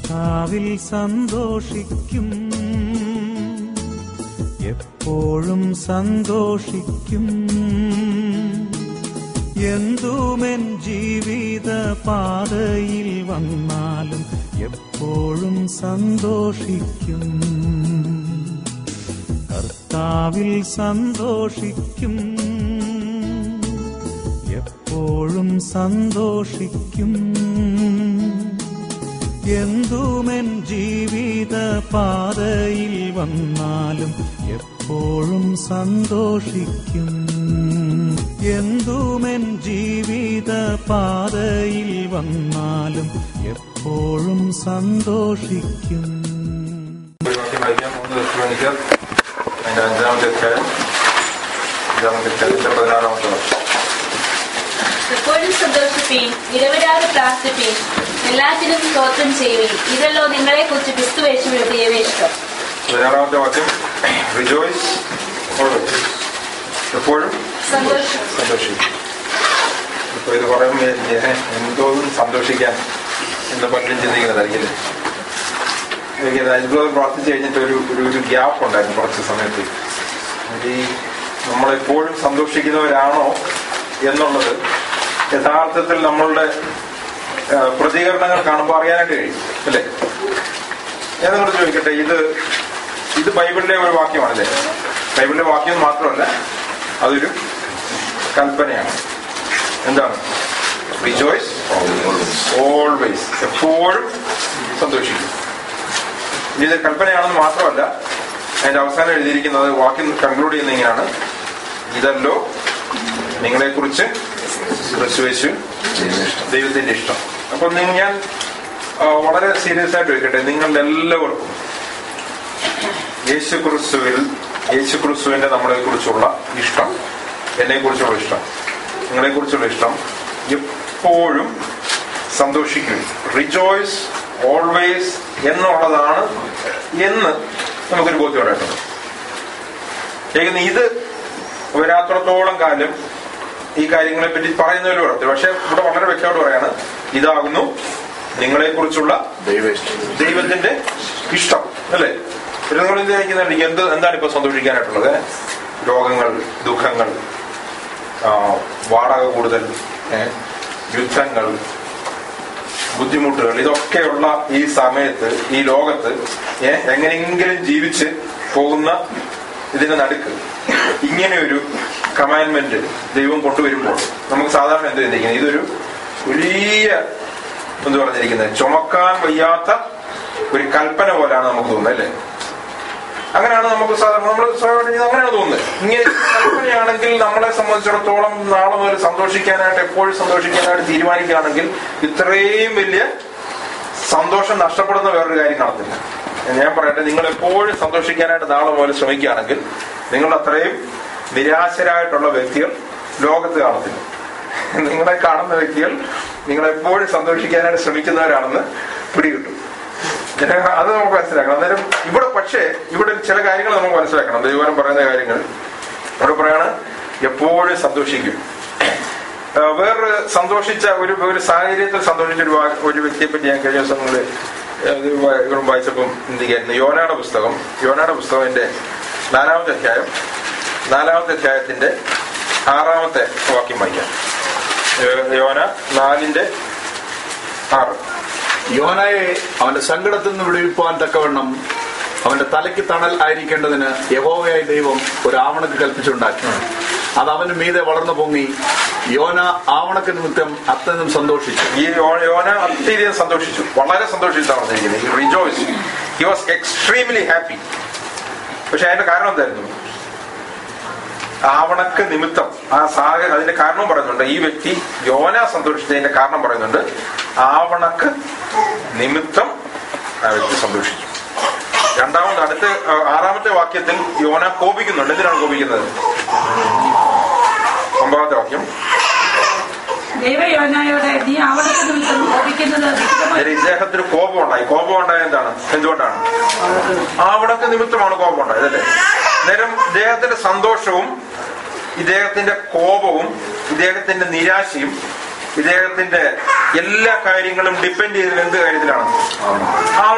കർത്താവിൽ സന്തോഷിക്കും എപ്പോഴും സന്തോഷിക്കും എന്തുമെൻ ജീവിത പാതയിൽ വന്നാലും എപ്പോഴും സന്തോഷിക്കും കർത്താവിൽ സന്തോഷിക്കും എപ്പോഴും സന്തോഷിക്കും എന്തുമെൻ ജീവിത പാതയിൽ വന്നാലും എപ്പോഴും സന്തോഷിക്കും എന്തുമെൻ ജീവിത പാതയിൽ വന്നാലും എപ്പോഴും സന്തോഷിക്കും ഒരു വാക്യം വായിക്കാം മൂന്ന് ദശമണിക്കർ അതിന്റെ അഞ്ചാമത്തെ അധ്യായം അഞ്ചാമത്തെ അധ്യായത്തിന്റെ പതിനാറാമത്തെ വർഷം എപ്പോഴും സന്തോഷിപ്പീൻ ഇടവിടാതെ പ്രാർത്ഥിപ്പീൻ എല്ലാത്തിനും സ്തോത്രം ചെയ്യുവീൻ ഇതല്ലോ നിങ്ങളെ കുറിച്ച് ക്രിസ്തു യേശുവിന്റെ ദൈവേഷ്ടം പതിനാറാമത്തെ വാക്യം റിജോയ്സ് ഓൾവേസ് എപ്പോഴും സന്തോഷം സന്തോഷിക്കും ഇപ്പൊ ഇത് പറയുമ്പോൾ എന്തോന്നും സന്തോഷിക്കാൻ എന്ന് പലരും ചിന്തിക്കുന്നതായിരിക്കും എനിക്ക് അത്ഭുതം പ്രാർത്ഥിച്ചു കഴിഞ്ഞിട്ട് ഒരു ഒരു ഒരു ഗ്യാപ്പ് ഉണ്ടായിരുന്നു കുറച്ച് സമയത്ത് ഈ നമ്മളെപ്പോഴും സന്തോഷിക്കുന്നവരാണോ എന്നുള്ളത് യഥാർത്ഥത്തിൽ നമ്മളുടെ ആ, പ്രതികരണങ്ങൾ കാണുമ്പോൾ അറിയാനായിട്ട് കഴിയും അല്ലേ ഞാൻ നിങ്ങളോട് ചോദിക്കട്ടെ ഇത് ഇത് ബൈബിളിലെ ഒരു വാക്യമാണല്ലേ ബൈബിളിലെ വാക്യം മാത്രമല്ല അതൊരു കൽപ്പനയാണ് എന്താണ് റിജോയ്സ് ഓൾവേസ് എപ്പോഴും സന്തോഷിക്കും ഇത് കൽപ്പനയാണെന്ന് മാത്രമല്ല അതിന്റെ അവസാനം എഴുതിയിരിക്കുന്നത് വാക്യം കൺക്ലൂഡ് ചെയ്യുന്ന ഇങ്ങനെയാണ് ഇതല്ലോ നിങ്ങളെ കുറിച്ച് ക്രിസ്തുവേശു ദൈവത്തിന്റെ ഇഷ്ടം അപ്പൊ നിങ്ങൾ ഞാൻ ആ, വളരെ സീരിയസ് ആയിട്ട് ചോദിക്കട്ടെ നിങ്ങളുടെ എല്ലാവർക്കും യേശു ക്രിസ്തുവിൽ യേശു ക്രിസ്തുവിന്റെ നമ്മളെ കുറിച്ചുള്ള ഇഷ്ടം എന്നെ കുറിച്ചുള്ള ഇഷ്ടം നിങ്ങളെ കുറിച്ചുള്ള ഇഷ്ടം എപ്പോഴും സന്തോഷിക്കും റിജോയ്സ് ഓൾവേസ് എന്നുള്ളതാണ് എന്ന് നമുക്കൊരു ബോധ്യമുണ്ടായിട്ടുണ്ട് ഏകദേശം ഇത് വരാത്രത്തോളം കാലം ഈ കാര്യങ്ങളെ പറ്റി പറയുന്നതിൽ പറഞ്ഞു പക്ഷെ ഇവിടെ വളരെ വ്യക്തമായിട്ട് പറയാണ് ഇതാകുന്നു നിങ്ങളെ കുറിച്ചുള്ള ദൈവത്തിന്റെ ഇഷ്ടം അല്ലേ പിന്നെ നിങ്ങൾ എന്ത് ചോദിക്കുന്നുണ്ട് എന്ത് എന്താണ് ഇപ്പൊ സന്തോഷിക്കാനായിട്ടുള്ളത് രോഗങ്ങൾ ദുഃഖങ്ങൾ ആ, വാടക കൂടുതൽ ഏ, യുദ്ധങ്ങൾ ബുദ്ധിമുട്ടുകൾ ഇതൊക്കെയുള്ള ഈ സമയത്ത് ഈ ലോകത്ത് ഏ, എങ്ങനെയെങ്കിലും ജീവിച്ച് പോകുന്ന ഇതിന്റെ നടുക്ക് ഇങ്ങനെ ഒരു കമാൻമെന്റ് ദൈവം കൊണ്ടുവരുമ്പോൾ നമുക്ക് സാധാരണ എന്ത് ചിന്തിക്കുന്നത് ഇതൊരു വലിയ എന്ത് പറഞ്ഞിരിക്കുന്നത് ചുമക്കാൻ വയ്യാത്ത ഒരു കൽപ്പന പോലാണ് നമുക്ക് തോന്നുന്നത് അല്ലേ അങ്ങനെയാണ് നമുക്ക് സാധാരണ നമ്മൾ സ്വാഭാവികം അങ്ങനെയാണ് തോന്നുന്നത് ഇങ്ങനെ കൽപ്പനയാണെങ്കിൽ നമ്മളെ സംബന്ധിച്ചിടത്തോളം നാളെ മുതൽ സന്തോഷിക്കാനായിട്ട് എപ്പോഴും സന്തോഷിക്കാനായിട്ട് തീരുമാനിക്കുകയാണെങ്കിൽ ഇത്രയും വലിയ സന്തോഷം നഷ്ടപ്പെടുന്ന വേറൊരു കാര്യം കാണത്തില്ല ഞാൻ പറയട്ടെ നിങ്ങൾ എപ്പോഴും സന്തോഷിക്കാനായിട്ട് നാളെ മുതൽ ശ്രമിക്കുകയാണെങ്കിൽ നിങ്ങൾ അത്രയും നിരാശരായിട്ടുള്ള വ്യക്തികൾ ലോകത്ത് കാണത്തില്ല നിങ്ങളെ കാണുന്ന വ്യക്തികൾ നിങ്ങൾ എപ്പോഴും സന്തോഷിക്കാനായിട്ട് ശ്രമിക്കുന്നവരാണെന്ന് പിടികിട്ടും ജന- അത് നമുക്ക് മനസ്സിലാക്കണം അന്നേരം ഇവിടെ പക്ഷേ ഇവിടെ ചില കാര്യങ്ങൾ നമുക്ക് മനസ്സിലാക്കണം ദൈവം പറയുന്ന കാര്യങ്ങൾ അവിടെ പറയാണ് എപ്പോഴും സന്തോഷിക്കും ആ, വേറൊരു സന്തോഷിച്ച ഒരു ഒരു സാഹചര്യത്തിൽ സന്തോഷിച്ച ഒരു വാ- ഒരു വ്യക്തിയെ പറ്റി ഞാൻ കഴിഞ്ഞ ദിവസങ്ങളിൽ ഇവിടെ വായിച്ചപ്പം ചിന്തിക്കായിരുന്നു യോനയുടെ പുസ്തകം യോനയുടെ പുസ്തകത്തിന്റെ നാലാമത്തെ അധ്യായം നാലാമത്തെ അധ്യായത്തിന്റെ ആറാമത്തെ വാക്യം വായിക്കാം യോ- യോന നാലിന്റെ ആറ് യോനയെ അവന്റെ സങ്കടത്തിൽ നിന്ന് വിടുവിപ്പാൻ തക്കവണ്ണം അവന്റെ തലയ്ക്ക് തണൽ ആയിരിക്കേണ്ടതിന് യഹോവയായ ദൈവം ഒരു ആവണക്ക് കൽപ്പിച്ചുണ്ടാക്കി അത് അവന് മീതെ വളർന്നു പൊങ്ങി യോന ആവണക്ക് നിമിത്തം അത്യന്തം സന്തോഷിച്ചു ഈ യോ- യോന അത്യധികം സന്തോഷിച്ചു വളരെ സന്തോഷിച്ചാണ് പറഞ്ഞിരിക്കുന്നത് ഈ rejoice he was extremely happy പക്ഷെ അതിന്റെ കാരണം എന്തായിരുന്നു ആവണക്ക് നിമിത്തം ആ സാഹ അതിന്റെ കാരണം പറയുന്നുണ്ട് ഈ വ്യക്തി യോന സന്തോഷിച്ചതിന്റെ കാരണം പറയുന്നുണ്ട് ആവണക്ക് നിമിത്തം ആ വ്യക്തി സന്തോഷിച്ചു രണ്ടാമത് അടുത്ത ആ, ആറാമത്തെ വാക്യത്തിൽ യോന കോപിക്കുന്നുണ്ട് എന്തിനാണ് കോപിക്കുന്നത് ഒമ്പതാമത്തെ വാക്യം ദൈവയോനായോടെ നീ ആവണക്ക് നിമിത്തം കോപിക്കുന്നത് വിഹിതമായി അന്നേരം ഇദ്ദേഹത്തിന് കോപം ഉണ്ടായി കോപം ഉണ്ടായ എന്താണ് എന്തുകൊണ്ടാണ് ആവണക്ക് നിമിത്തമാണ് കോപം ഉണ്ടായത് അല്ലേ നേരം ഇദ്ദേഹത്തിന്റെ സന്തോഷവും ഇദ്ദേഹത്തിന്റെ കോപവും ഇദ്ദേഹത്തിന്റെ നിരാശയും ഇദ്ദേഹത്തിന്റെ എല്ലാ കാര്യങ്ങളും ഡിപ്പെൻഡ് ചെയ്തത് എന്ത് കാര്യത്തിലാണ്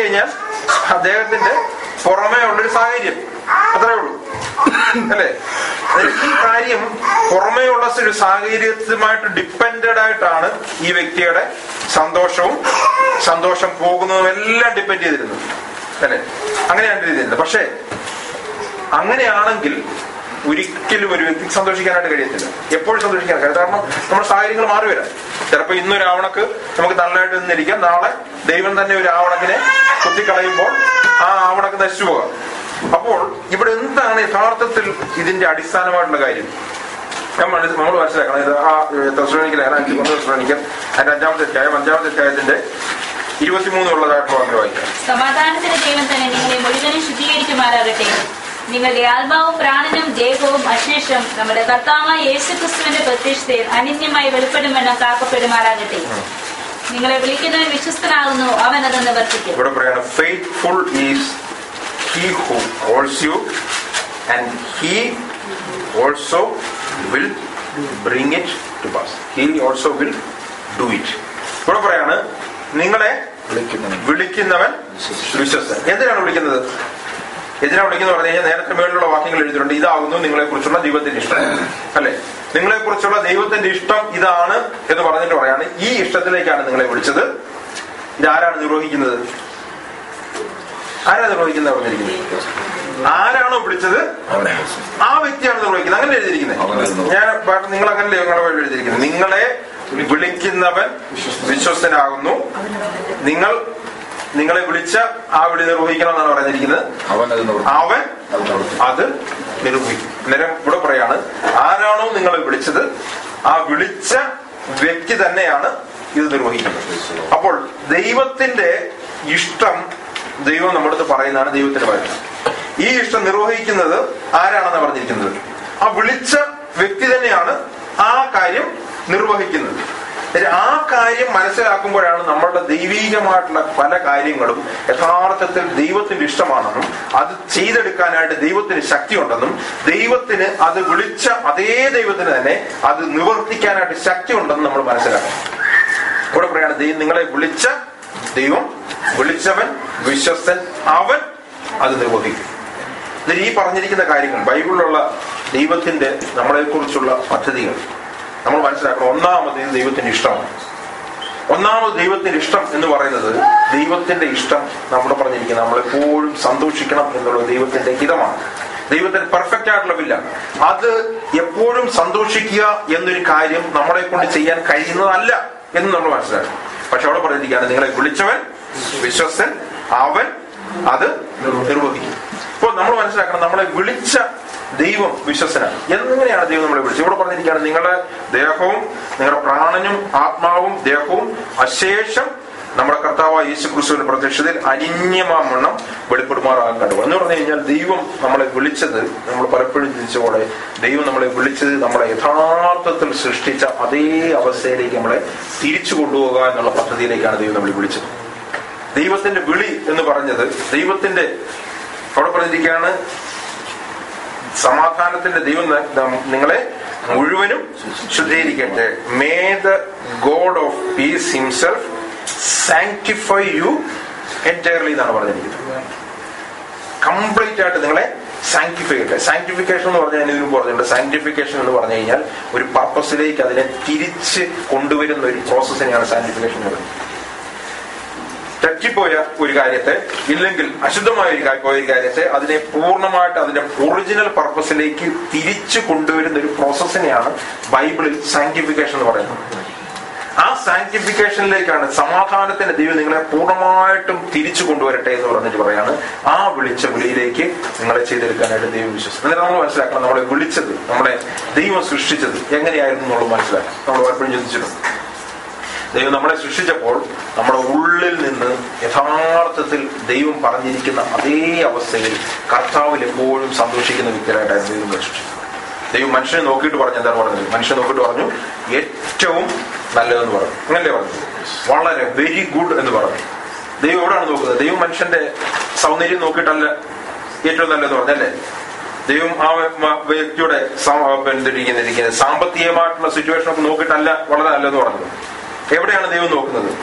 കഴിഞ്ഞാൽ അദ്ദേഹത്തിന്റെ പുറമേ ഉള്ളൊരു സാഹചര്യം അത്രേ ഉള്ളൂ അല്ലേ അതായത് ഈ കാര്യം പുറമേ ഉള്ള ഒരു സാഹചര്യത്തുമായിട്ട് ഡിപ്പെൻഡഡ് ആയിട്ടാണ് ഈ വ്യക്തിയുടെ സന്തോഷവും സന്തോഷം പോകുന്നതും എല്ലാം ഡിപ്പെൻഡ് ചെയ്തിരുന്നത് അല്ലേ അങ്ങനെയാണ് ചെയ്തിരുന്നത് പക്ഷേ അങ്ങനെയാണെങ്കിൽ ഒരിക്കലും ഒരു വ്യക്തിക്ക് സന്തോഷിക്കാനായിട്ട് കഴിയത്തില്ല എപ്പോഴും സന്തോഷിക്കാൻ കഴിയും കാരണം നമ്മുടെ സാഹചര്യങ്ങൾ മാറി വരാം ചിലപ്പോൾ ഇന്നൊരു ആവണക്ക് നമുക്ക് നല്ലതായിട്ട് നിന്നിരിക്കാം നാളെ ദൈവം തന്നെ ഒരു ആവണക്കിനെ കുത്തിക്കളയുമ്പോൾ ആ ആവണക്ക് നശിച്ചു പോകാം അപ്പോൾ ഇവിടെ എന്താണ് യഥാർത്ഥത്തിൽ ഇതിന്റെ അടിസ്ഥാനമായിട്ടുള്ള കാര്യം ഞാൻ മനസ്സി- നമ്മൾ മനസ്സിലാക്കണം ഇത് ആ തെസ്ലോനിക്കൽ അഞ്ച് ഒന്ന് തെസ്ലോനിക്കൽ അതിന്റെ അഞ്ചാമത്തെ അധ്യായം അഞ്ചാമത്തെ അധ്യായത്തിന്റെ ഇരുപത്തിമൂന്നുള്ളതായിട്ടുള്ള വാക്യം വായിക്കാം സമാധാനത്തിന്റെ ദൈവം തന്നെ നിങ്ങളെ മുഴുവനും ശുദ്ധീകരിക്കുമാറാകട്ടെ നിങ്ങളുടെ ആത്മാവും പ്രാണനും ദേഹവും അശേഷം നമ്മുടെ കർത്താവായ യേശുക്രിസ്തുവിന്റെ പ്രത്യക്ഷതയിൽ അനിന്യമായി വെളിപ്പെടുമെന്ന് കാക്കപ്പെടുമാറാകട്ടെ നിങ്ങളെ വിളിക്കുന്നവൻ വിശ്വസ്തനാകുന്നു അവൻ അത് നിവർത്തിക്കും ഇവിടെ പറയാണ് faithful is he who calls you and he also will bring it to pass he also will do it ഇവിടെ പറയാണ് നിങ്ങളെ വിളിക്കുന്നവൻ വിശ്വസ്തൻ എന്തിനാണ് വിളിക്കുന്നത് എന്തിനാണ് വിളിക്കുന്നത് പറഞ്ഞു കഴിഞ്ഞാൽ നേരത്തെ മേളിലുള്ള വാക്യങ്ങൾ എഴുതിയിട്ടുണ്ട് ഇതാകുന്നു നിങ്ങളെ കുറിച്ചുള്ള ദൈവത്തിന്റെ ഇഷ്ടം അല്ലെ നിങ്ങളെ കുറിച്ചുള്ള ദൈവത്തിന്റെ ഇഷ്ടം ഇതാണ് എന്ന് പറഞ്ഞിട്ട് പറയാണ് ഈ ഇഷ്ടത്തിലേക്കാണ് നിങ്ങളെ വിളിച്ചത് ഇതാരാണ് നിർവഹിക്കുന്നത് ആരാ നിർവഹിക്കുന്നത് പറഞ്ഞിരിക്കുന്നത് ആരാണോ വിളിച്ചത് ആ വ്യക്തിയാണ് നിർവഹിക്കുന്നത് അങ്ങനെ എഴുതിയിരിക്കുന്നത് ഞാൻ പാട്ട് നിങ്ങൾ അങ്ങനല്ലേ നിങ്ങളുടെ പേരിൽ എഴുതിയിരിക്കുന്നത് നിങ്ങളെ വിളിക്കുന്നവൻ വിശ്വസ്തനാകുന്നു നിങ്ങൾ നിങ്ങളെ വിളിച്ച ആ വിളി നിർവഹിക്കണം എന്നാണ് പറഞ്ഞിരിക്കുന്നത് അവനത് നിവൃത്തി. അവൻ അത് നിർവഹിക്കും അന്നേരം ഇവിടെ പറയാണ് ആരാണോ നിങ്ങളെ വിളിച്ചത് ആ വിളിച്ച വ്യക്തി തന്നെയാണ് ഇത് നിർവഹിക്കുന്നത് അപ്പോൾ ദൈവത്തിന്റെ ഇഷ്ടം ദൈവം നമ്മുടെ അടുത്ത് പറയുന്നതാണ് ദൈവത്തിന്റെ വചനം ഈ ഇഷ്ടം നിർവഹിക്കുന്നത് ആരാണെന്ന് പറഞ്ഞിരിക്കുന്നത് ആ വിളിച്ച വ്യക്തി തന്നെയാണ് ആ കാര്യം നിർവഹിക്കുന്നത് അതായത് ആ കാര്യം മനസ്സിലാക്കുമ്പോഴാണ് നമ്മളുടെ ദൈവീകമായിട്ടുള്ള പല കാര്യങ്ങളും യഥാർത്ഥത്തിൽ ദൈവത്തിന്റെ ഇഷ്ടമാണെന്നും അത് ചെയ്തെടുക്കാനായിട്ട് ദൈവത്തിന് ശക്തിയുണ്ടെന്നും ദൈവത്തിന് അത് വിളിച്ച അതേ ദൈവത്തിന് തന്നെ അത് നിവർത്തിക്കാനായിട്ട് ശക്തി ഉണ്ടെന്നും നമ്മൾ മനസ്സിലാക്കണം ഇവിടെ പറയാണ് ദൈവം നിങ്ങളെ വിളിച്ച ദൈവം വിളിച്ചവൻ വിശ്വസ്തൻ അവൻ അത് നിർവഹിക്കും ഇതിൽ ഈ പറഞ്ഞിരിക്കുന്ന കാര്യങ്ങൾ ബൈബിളിലുള്ള ദൈവത്തിന്റെ നമ്മളെ കുറിച്ചുള്ള പദ്ധതികൾ നമ്മൾ മനസ്സിലാക്കണം ഒന്നാമത് ഇത് ദൈവത്തിന്റെ ഇഷ്ടമാണ് ഒന്നാമത് ദൈവത്തിന്റെ ഇഷ്ടം എന്ന് പറയുന്നത് ദൈവത്തിന്റെ ഇഷ്ടം നമ്മുടെ പറഞ്ഞിരിക്കുന്നത് നമ്മളെപ്പോഴും സന്തോഷിക്കണം എന്നുള്ളത് ദൈവത്തിന്റെ ഹിതമാണ് ദൈവത്തിന് പെർഫെക്റ്റ് ആയിട്ടുള്ള വില്ല അത് എപ്പോഴും സന്തോഷിക്കുക എന്നൊരു കാര്യം നമ്മളെ കൊണ്ട് ചെയ്യാൻ കഴിയുന്നതല്ല എന്ന് നമ്മൾ മനസ്സിലാക്കണം പക്ഷെ അവിടെ പറഞ്ഞിരിക്കുകയാണ് നിങ്ങളെ വിളിച്ചവൻ വിശ്വസൻ അവൻ അത് നിർവഹിക്കും ഇപ്പോൾ നമ്മൾ മനസ്സിലാക്കണം നമ്മളെ വിളിച്ച ദൈവം വിശ്വസനാണ് എങ്ങനെയാണ് ദൈവം നമ്മളെ വിളിച്ചത് ഇവിടെ പറഞ്ഞിരിക്കുകയാണ് നിങ്ങളുടെ ദേഹവും നിങ്ങളുടെ പ്രാണനും ആത്മാവും ദേഹവും അശേഷം നമ്മുടെ കർത്താവായ യേശു ക്രിസ്തുവിന്റെ പ്രത്യക്ഷതയിൽ അനിന്യമാവണ്ണം വെളിപ്പെടുമാറാകാൻ കണ്ടു എന്ന് പറഞ്ഞു കഴിഞ്ഞാൽ ദൈവം നമ്മളെ വിളിച്ചത് നമ്മൾ പലപ്പോഴും ചിന്തിച്ച പോലെ ദൈവം നമ്മളെ വിളിച്ചത് നമ്മളെ യഥാർത്ഥത്തിൽ സൃഷ്ടിച്ച അതേ അവസ്ഥയിലേക്ക് നമ്മളെ തിരിച്ചു കൊണ്ടുപോകുക എന്നുള്ള പദ്ധതിയിലേക്കാണ് ദൈവം നമ്മളെ വിളിച്ചത് ദൈവത്തിന്റെ വിളി എന്ന് പറഞ്ഞത് ദൈവത്തിന്റെ അവിടെ പറഞ്ഞിരിക്കുകയാണ് സമാധാനത്തിന്റെ ദൈവം ന- ന- നിങ്ങളെ മുഴുവനും ശുദ്ധീകരിക്കട്ടെ may the God of peace himself sanctify you entirely എന്നാണ് പറഞ്ഞിരിക്കുന്നത് കംപ്ലീറ്റ് ആയിട്ട് നിങ്ങളെ സാങ്ക്ടിഫൈ ചെയ്യട്ടെ സാങ്ക്ടിഫിക്കേഷൻ എന്ന് പറഞ്ഞാൽ ഇതിനു പറഞ്ഞിട്ടുണ്ട് സാങ്ക്ടിഫിക്കേഷൻ എന്ന് പറഞ്ഞു കഴിഞ്ഞാൽ ഒരു പർപ്പസിലേക്ക് അതിനെ തിരിച്ച് കൊണ്ടുവരുന്ന ഒരു പ്രോസസ്സിനെയാണ് സാങ്ക്ടിഫിക്കേഷൻ എന്ന് പറയുന്നത് തെറ്റിപ്പോയ ഒരു കാര്യത്തെ ഇല്ലെങ്കിൽ അശുദ്ധമായ ഒരു കാ- പോയ ഒരു കാര്യത്തെ അതിനെ പൂർണ്ണമായിട്ട് അതിന്റെ ഒറിജിനൽ പർപ്പസിലേക്ക് തിരിച്ചു കൊണ്ടുവരുന്ന ഒരു പ്രോസസ്സിനെയാണ് ബൈബിളിൽ സാങ്ക്ടിഫിക്കേഷൻ എന്ന് പറയുന്നത് ആ സാങ്ക്ടിഫിക്കേഷനിലേക്കാണ് സമാധാനത്തിന്റെ ദൈവം നിങ്ങളെ പൂർണ്ണമായിട്ടും തിരിച്ചു കൊണ്ടുവരട്ടെ എന്ന് പറഞ്ഞിട്ട് പറയാണ് ആ വിളിച്ച വിളിയിലേക്ക് നിങ്ങളെ ചെയ്തെടുക്കാനായിട്ട് ദൈവം വിശ്വസിക്കും എന്നിട്ട് നമ്മൾ മനസ്സിലാക്കണം നമ്മളെ വിളിച്ചത് നമ്മളെ ദൈവം സൃഷ്ടിച്ചത് എങ്ങനെയായിരുന്നു എന്നുള്ളത് മനസ്സിലാക്കണം നമ്മൾ പലപ്പോഴും ചിന്തിച്ചിട്ടുണ്ട് ദൈവം നമ്മളെ സൃഷ്ടിച്ചപ്പോൾ നമ്മുടെ ഉള്ളിൽ നിന്ന് യഥാർത്ഥത്തിൽ ദൈവം പറഞ്ഞിരിക്കുന്ന അതേ അവസ്ഥയിൽ കർത്താവിൽ എപ്പോഴും സന്തോഷിക്കുന്ന വ്യക്തികളായിട്ടായിരുന്നു ദൈവം നമ്മളെ സൃഷ്ടിച്ചത് ദൈവം മനുഷ്യനെ നോക്കിയിട്ട് പറഞ്ഞു എന്താണ് പറഞ്ഞത് മനുഷ്യനെ നോക്കിയിട്ട് പറഞ്ഞു ഏറ്റവും നല്ലതെന്ന് പറഞ്ഞു അങ്ങനല്ലേ പറഞ്ഞു വളരെ വെരി ഗുഡ് എന്ന് പറഞ്ഞു ദൈവം എവിടെയാണ് നോക്കുന്നത് ദൈവം മനുഷ്യന്റെ സൗന്ദര്യം നോക്കിയിട്ടല്ല ഏറ്റവും നല്ലതെന്ന് പറഞ്ഞല്ലേ ദൈവം ആ മ- വ്യക്തിയുടെ സാ- എന്തിരിക്കുന്ന- ഇരിക്കുന്നത് സാമ്പത്തികമായിട്ടുള്ള സിറ്റുവേഷൻ ഒക്കെ നോക്കിയിട്ടല്ല വളരെ നല്ലതെന്ന് പറഞ്ഞത് എവിടെയാണ് ദൈവം നോക്കുന്നത്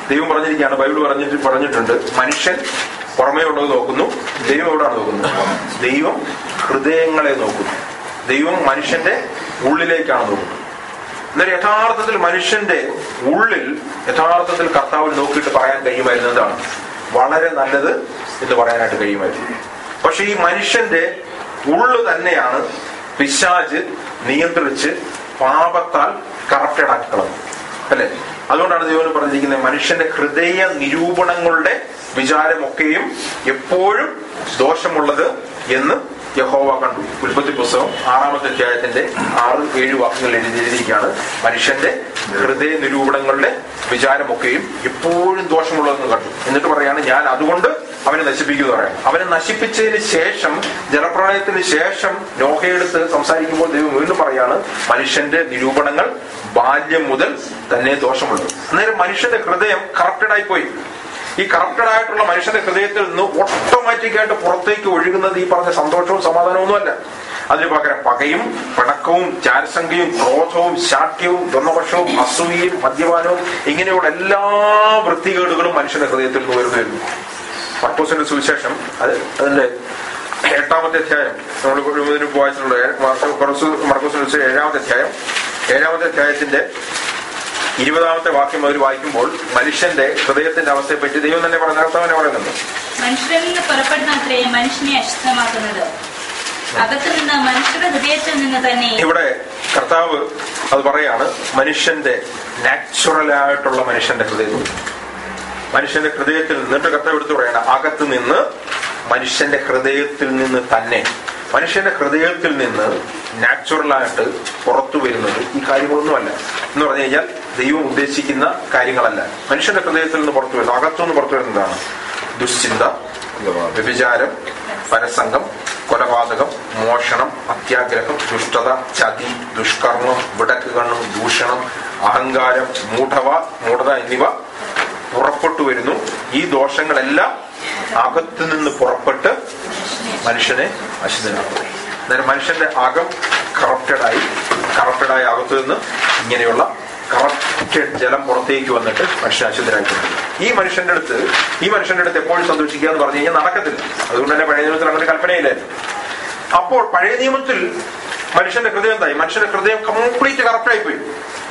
ദൈവം പറഞ്ഞിരിക്കുകയാണ് ബൈബിൾ പറഞ്ഞിട്ട് പറഞ്ഞിട്ടുണ്ട് മനുഷ്യൻ പുറമേ ഉള്ളത് നോക്കുന്നു ദൈവം എവിടെയാണ് നോക്കുന്നത് ദൈവം ഹൃദയങ്ങളെ നോക്കുന്നു ദൈവം മനുഷ്യന്റെ ഉള്ളിലേക്കാണ് നോക്കുന്നത് എന്നാൽ യഥാർത്ഥത്തിൽ മനുഷ്യന്റെ ഉള്ളിൽ യഥാർത്ഥത്തിൽ കർത്താവിൽ നോക്കിയിട്ട് പറയാൻ കഴിയുമായിരുന്നു എന്താണ് വളരെ നല്ലത് എന്ന് പറയാനായിട്ട് കഴിയുമായിരുന്നു പക്ഷെ ഈ മനുഷ്യന്റെ ഉള്ളു തന്നെയാണ് പിശാജ് നിയന്ത്രിച്ച് പാപത്താൽ കറക്റ്റഡ് ആക്കി കളഞ്ഞു അല്ലെ അതുകൊണ്ടാണ് ദൈവം പറഞ്ഞിരിക്കുന്നത് മനുഷ്യന്റെ ഹൃദയ നിരൂപണങ്ങളുടെ വിചാരമൊക്കെയും എപ്പോഴും ദോഷമുള്ളത് എന്ന് യഹോവ കണ്ടു ഉൽപ്പത്തി പുസ്തകം ആറാമത്തെ അധ്യായത്തിന്റെ ആറ് ഏഴ് വാക്യങ്ങൾ എഴുതിയിരിക്കുകയാണ് മനുഷ്യന്റെ ഹൃദയ നിരൂപണങ്ങളുടെ വിചാരമൊക്കെയും എപ്പോഴും ദോഷമുള്ളതെന്ന് കണ്ടു എന്നിട്ട് പറയാണ് ഞാൻ അതുകൊണ്ട് അവനെ നശിപ്പിക്കുന്നു പറയാം അവനെ നശിപ്പിച്ചതിന് ശേഷം ജലപ്രളയത്തിന് ശേഷം നോഹയെടുത്ത് സംസാരിക്കുമ്പോൾ ദൈവം വീണ്ടും പറയാണ് മനുഷ്യന്റെ നിരൂപണങ്ങൾ ബാല്യം മുതൽ തന്നെ ദോഷമുള്ളത് അന്നേരം മനുഷ്യന്റെ ഹൃദയം കറപ്റ്റഡ് ആയി പോയി ഈ കറപ്റ്റഡ് ആയിട്ടുള്ള മനുഷ്യന്റെ ഹൃദയത്തിൽ നിന്ന് ഓട്ടോമാറ്റിക് ആയിട്ട് പുറത്തേക്ക് ഒഴുകുന്നത് ഈ പറഞ്ഞ സന്തോഷവും സമാധാനവും ഒന്നുമല്ല അതിന് പകരം പകയും പിണക്കവും ചാരസംഖ്യയും ക്രോധവും ശാഠ്യവും ദ്വന്ദ്വപക്ഷവും അസൂയയും മദ്യപാനവും ഇങ്ങനെയുള്ള എല്ലാ വൃത്തികേടുകളും മനുഷ്യന്റെ ഹൃദയത്തിൽ നിന്ന് വരുന്നു വരുന്നു മർക്കോസിന്റെ സുവിശേഷം അത് അതിന്റെ എട്ടാമത്തെ അധ്യായം നമ്മൾ ഇതിന് വായിച്ചിട്ടുള്ള മർക്കോസിന്റെ സുവിശേഷം ഏഴാമത്തെ അധ്യായം ഏഴാമത്തെ അധ്യായത്തിന്റെ ഇരുപതാമത്തെ വാക്യം മുതൽ വായിക്കുമ്പോൾ മനുഷ്യന്റെ ഹൃദയത്തിന്റെ അവസ്ഥയെ പറ്റി ദൈവം തന്നെ പറഞ്ഞ കർത്താവിനെ പറയുന്നുണ്ട് മനുഷ്യരിൽ നിന്ന് പുറപ്പെടുന്ന അത്രേ മനുഷ്യനെ അശുദ്ധമാക്കുന്നത് അകത്തു നിന്ന് മനുഷ്യരുടെ ഹൃദയത്തിൽ നിന്ന് തന്നെ ഇവിടെ കർത്താവ് അത് പറയാണ് മനുഷ്യന്റെ നാച്ചുറൽ ആയിട്ടുള്ള മനുഷ്യന്റെ ഹൃദയം മനുഷ്യന്റെ ഹൃദയത്തിൽ നിന്നിട്ട് കർത്താവ് എടുത്തു പറയാണ് അകത്ത് നിന്ന് മനുഷ്യന്റെ ഹൃദയത്തിൽ നിന്ന് തന്നെ മനുഷ്യന്റെ ഹൃദയത്തിൽ നിന്ന് നാച്ചുറലായിട്ട് പുറത്തു വരുന്നത് ഈ കാര്യങ്ങളൊന്നുമല്ല എന്ന് പറഞ്ഞു കഴിഞ്ഞാൽ ദൈവം ഉദ്ദേശിക്കുന്ന കാര്യങ്ങളല്ല മനുഷ്യന്റെ ഹൃദയത്തിൽ നിന്ന് പുറത്തു വരുന്നത് അകത്തുനിന്ന് പുറത്തു വരുന്നതാണ് ദുശ്ചിന്ത വ്യഭിചാരം പരസംഗം കൊലപാതകം മോഷണം അത്യാഗ്രഹം ദുഷ്ടത ചതി ദുഷ്കർമ്മം വിടക്ക് കണ്ണും ദൂഷണം അഹങ്കാരം മൂഢവ മൂഢത എന്നിവ പുറപ്പെട്ടു വരുന്നു ഈ ദോഷങ്ങളെല്ലാം അകത്തു നിന്ന് പുറപ്പെട്ട് മനുഷ്യനെ അശുദ്ധനാക്കുന്നു അന്നേരം മനുഷ്യന്റെ അകം കറപ്റ്റഡായി കറപ്റ്റഡായ അകത്തു നിന്ന് ഇങ്ങനെയുള്ള കറപ്റ്റഡ് ജലം പുറത്തേക്ക് വന്നിട്ട് മനുഷ്യൻ അശുദ്ധനായിട്ടുണ്ട് ഈ മനുഷ്യന്റെ അടുത്ത് ഈ മനുഷ്യന്റെ അടുത്ത് എപ്പോഴും സന്തോഷിക്കുക എന്ന് പറഞ്ഞു കഴിഞ്ഞാൽ നടക്കത്തില്ല അതുകൊണ്ട് തന്നെ പഴയ നിയമത്തിൽ അങ്ങനെ കൽപ്പനയില്ലായിരുന്നു അപ്പോൾ പഴയ നിയമത്തിൽ മനുഷ്യന്റെ ഹൃദയം എന്തായി മനുഷ്യന്റെ ഹൃദയം കംപ്ലീറ്റ് കറപ്റ്റായി പോയി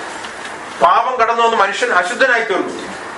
പാപം കടന്നു വന്ന് മനുഷ്യൻ അശുദ്ധനായി തീർന്നു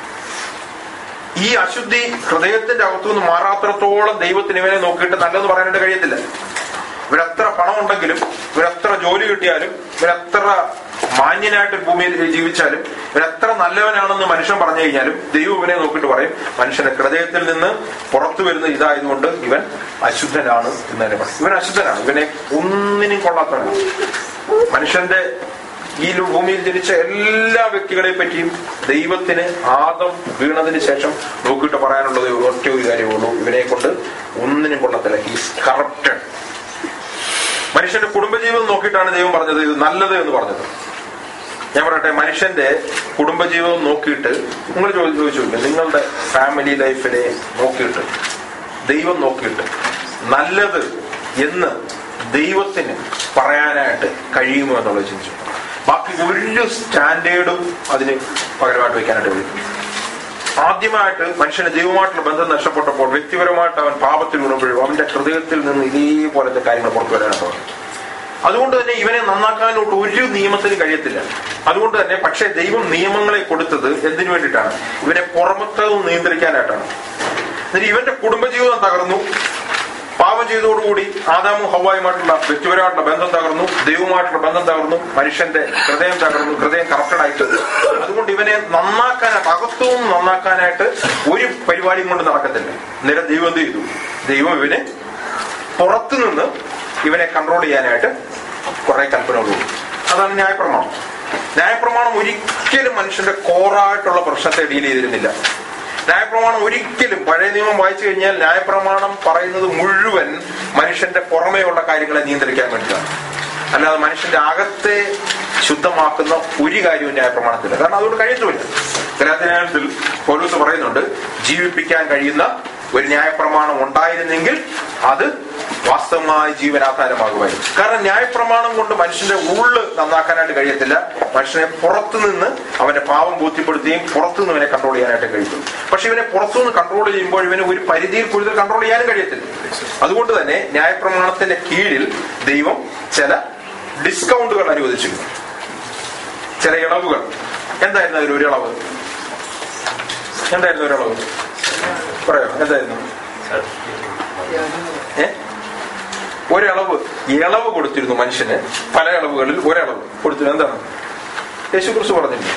ഈ അശുദ്ധി ഹൃദയത്തിന്റെ അകത്തുനിന്ന് മാറാത്രത്തോളം ദൈവത്തിന് ഇവനെ നോക്കിയിട്ട് നല്ലതെന്ന് പറയാനായിട്ട് കഴിയത്തില്ല ഇവരെത്ര പണം ഉണ്ടെങ്കിലും ഇവരെത്ര ജോലി കിട്ടിയാലും ഇവരെത്ര മാന്യനായിട്ട് ഭൂമിയിൽ ജീവിച്ചാലും ഇവരെത്ര നല്ലവനാണെന്ന് മനുഷ്യൻ പറഞ്ഞു കഴിഞ്ഞാലും ദൈവം ഇവനെ നോക്കിയിട്ട് പറയും മനുഷ്യന്റെ ഹൃദയത്തിൽ നിന്ന് പുറത്തു വരുന്ന ഇതായതുകൊണ്ട് ഇവൻ അശുദ്ധനാണ് എന്ന് തന്നെ പറയും ഇവൻ അശുദ്ധനാണ് ഇവനെ ഒന്നിനും കൊള്ളാത്തവനാണ് മനുഷ്യന്റെ ഈ ഭൂമിയിൽ ജനിച്ച എല്ലാ വ്യക്തികളെ പറ്റിയും ദൈവത്തിന് ആദം വീണതിന് ശേഷം നോക്കിയിട്ട് പറയാനുള്ളത് ഒറ്റ ഒരു കാര്യമുള്ളൂ ഇവനെ കൊണ്ട് ഒന്നിനും കൊള്ളത്തില്ല ഹീസ് കറപ്റ്റഡ് മനുഷ്യന്റെ കുടുംബജീവിതം നോക്കിയിട്ടാണ് ദൈവം പറഞ്ഞത് ഇത് നല്ലത് എന്ന് പറഞ്ഞത് ഞാൻ പറയട്ടെ മനുഷ്യന്റെ കുടുംബജീവിതം നോക്കിയിട്ട് നിങ്ങൾ ചോദിച്ചു ചോദിച്ചു നിങ്ങളുടെ ഫാമിലി ലൈഫിനെ നോക്കിയിട്ട് ദൈവം നോക്കിയിട്ട് നല്ലത് എന്ന് ദൈവത്തിന് പറയാനായിട്ട് കഴിയുമോ എന്നുള്ളത് ചിന്തിച്ചു ബാക്കി ഒരു സ്റ്റാൻഡേർഡും അതിന് പകരമായിട്ട് വെക്കാനായിട്ട് കഴിയും ആദ്യമായിട്ട് മനുഷ്യന് ദൈവമായിട്ടുള്ള ബന്ധം നഷ്ടപ്പെട്ടപ്പോൾ വ്യക്തിപരമായിട്ട് അവൻ പാപത്തിൽ വീണപ്പോഴും അവന്റെ ഹൃദയത്തിൽ നിന്ന് ഇതേപോലത്തെ കാര്യങ്ങൾ പുറത്തു വരാനായിട്ട് തുടങ്ങി അതുകൊണ്ട് തന്നെ ഇവനെ നന്നാക്കാനോട്ട് ഒരു നിയമത്തിന് കഴിയത്തില്ല അതുകൊണ്ട് തന്നെ പക്ഷേ ദൈവം നിയമങ്ങളെ കൊടുത്തത് എന്തിനു വേണ്ടിയിട്ടാണ് ഇവനെ പുറമത്തെ നിയന്ത്രിക്കാനായിട്ടാണ് എന്നിട്ട് ഇവന്റെ കുടുംബജീവിതം തകർന്നു പാപം ചെയ്തതോടുകൂടി ആദാമും ഹവായുമായിട്ടുള്ള വ്യക്തിപരമായിട്ടുള്ള ബന്ധം തകർന്നു ദൈവമായിട്ടുള്ള ബന്ധം തകർന്നു മനുഷ്യന്റെ ഹൃദയം തകർന്നു ഹൃദയം കറക്റ്റഡ് ആയിട്ട് അതുകൊണ്ട് ഇവനെ നന്നാക്കാനായിട്ട് അകത്തും നന്നാക്കാനായിട്ട് ഒരു പരിപാടിയും കൊണ്ട് നടക്കത്തില്ല നേരെ ദൈവം എന്ത് ചെയ്തു ദൈവം ഇവനെ പുറത്തു നിന്ന് ഇവനെ കൺട്രോൾ ചെയ്യാനായിട്ട് കുറെ കൽപ്പനകൾ കൊടുത്തു അതാണ് ന്യായപ്രമാണം ന്യായപ്രമാണം ഒരിക്കലും മനുഷ്യന്റെ കോറായിട്ടുള്ള പ്രശ്നത്തെ ഡീൽ ചെയ്തിരുന്നില്ല ന്യായപ്രമാണം ഒരിക്കലും പഴയ നിയമം വായിച്ചു കഴിഞ്ഞാൽ ന്യായപ്രമാണം പറയുന്നത് മുഴുവൻ മനുഷ്യന്റെ പുറമേയുള്ള കാര്യങ്ങളെ നിയന്ത്രിക്കാൻ വേണ്ടിയിട്ടാണ് അല്ലാതെ മനുഷ്യന്റെ അകത്തെ ശുദ്ധമാക്കുന്ന ഒരു കാര്യവും ന്യായപ്രമാണത്തില്ല കാരണം അതുകൊണ്ട് കഴിയത്തുമില്ല ഗലാത്തിനായത്തിൽ പോലീസ് പറയുന്നുണ്ട് ജീവിപ്പിക്കാൻ കഴിയുന്ന ഒരു ന്യായപ്രമാണം ഉണ്ടായിരുന്നെങ്കിൽ അത് വാസ്തവമായ ജീവൻ ആധാരമാകുമായിരുന്നു കാരണം ന്യായപ്രമാണം കൊണ്ട് മനുഷ്യന്റെ ഉള്ള് നന്നാക്കാനായിട്ട് കഴിയത്തില്ല മനുഷ്യനെ പുറത്തു നിന്ന് അവന്റെ പാവം ബോധ്യപ്പെടുത്തുകയും പുറത്തു നിന്ന് അവനെ കൺട്രോൾ ചെയ്യാനായിട്ട് കഴിയും പക്ഷെ ഇവനെ പുറത്തുനിന്ന് കൺട്രോൾ ചെയ്യുമ്പോൾ ഇവന് ഒരു പരിധിയിൽ കൂടുതൽ കൺട്രോൾ ചെയ്യാനും കഴിയത്തില്ല അതുകൊണ്ട് തന്നെ ന്യായപ്രമാണത്തിന്റെ കീഴിൽ ദൈവം ചില ഡിസ്കൗണ്ടുകൾ അനുവദിച്ചിരുന്നു ചില ഇളവുകൾ എന്തായിരുന്നു അതിൽ ഒരു ഇളവ് എന്തായിരുന്നു ഒരു ഇളവ് പറയാം എന്തായിരുന്നു ഏ ഒരളവ് ഇളവ് കൊടുത്തിരുന്നു മനുഷ്യന് പല ഇളവുകളിൽ ഒരളവ് കൊടുത്തിരുന്നു എന്താണ് യേശു കുറിച്ച് പറഞ്ഞിരുന്നു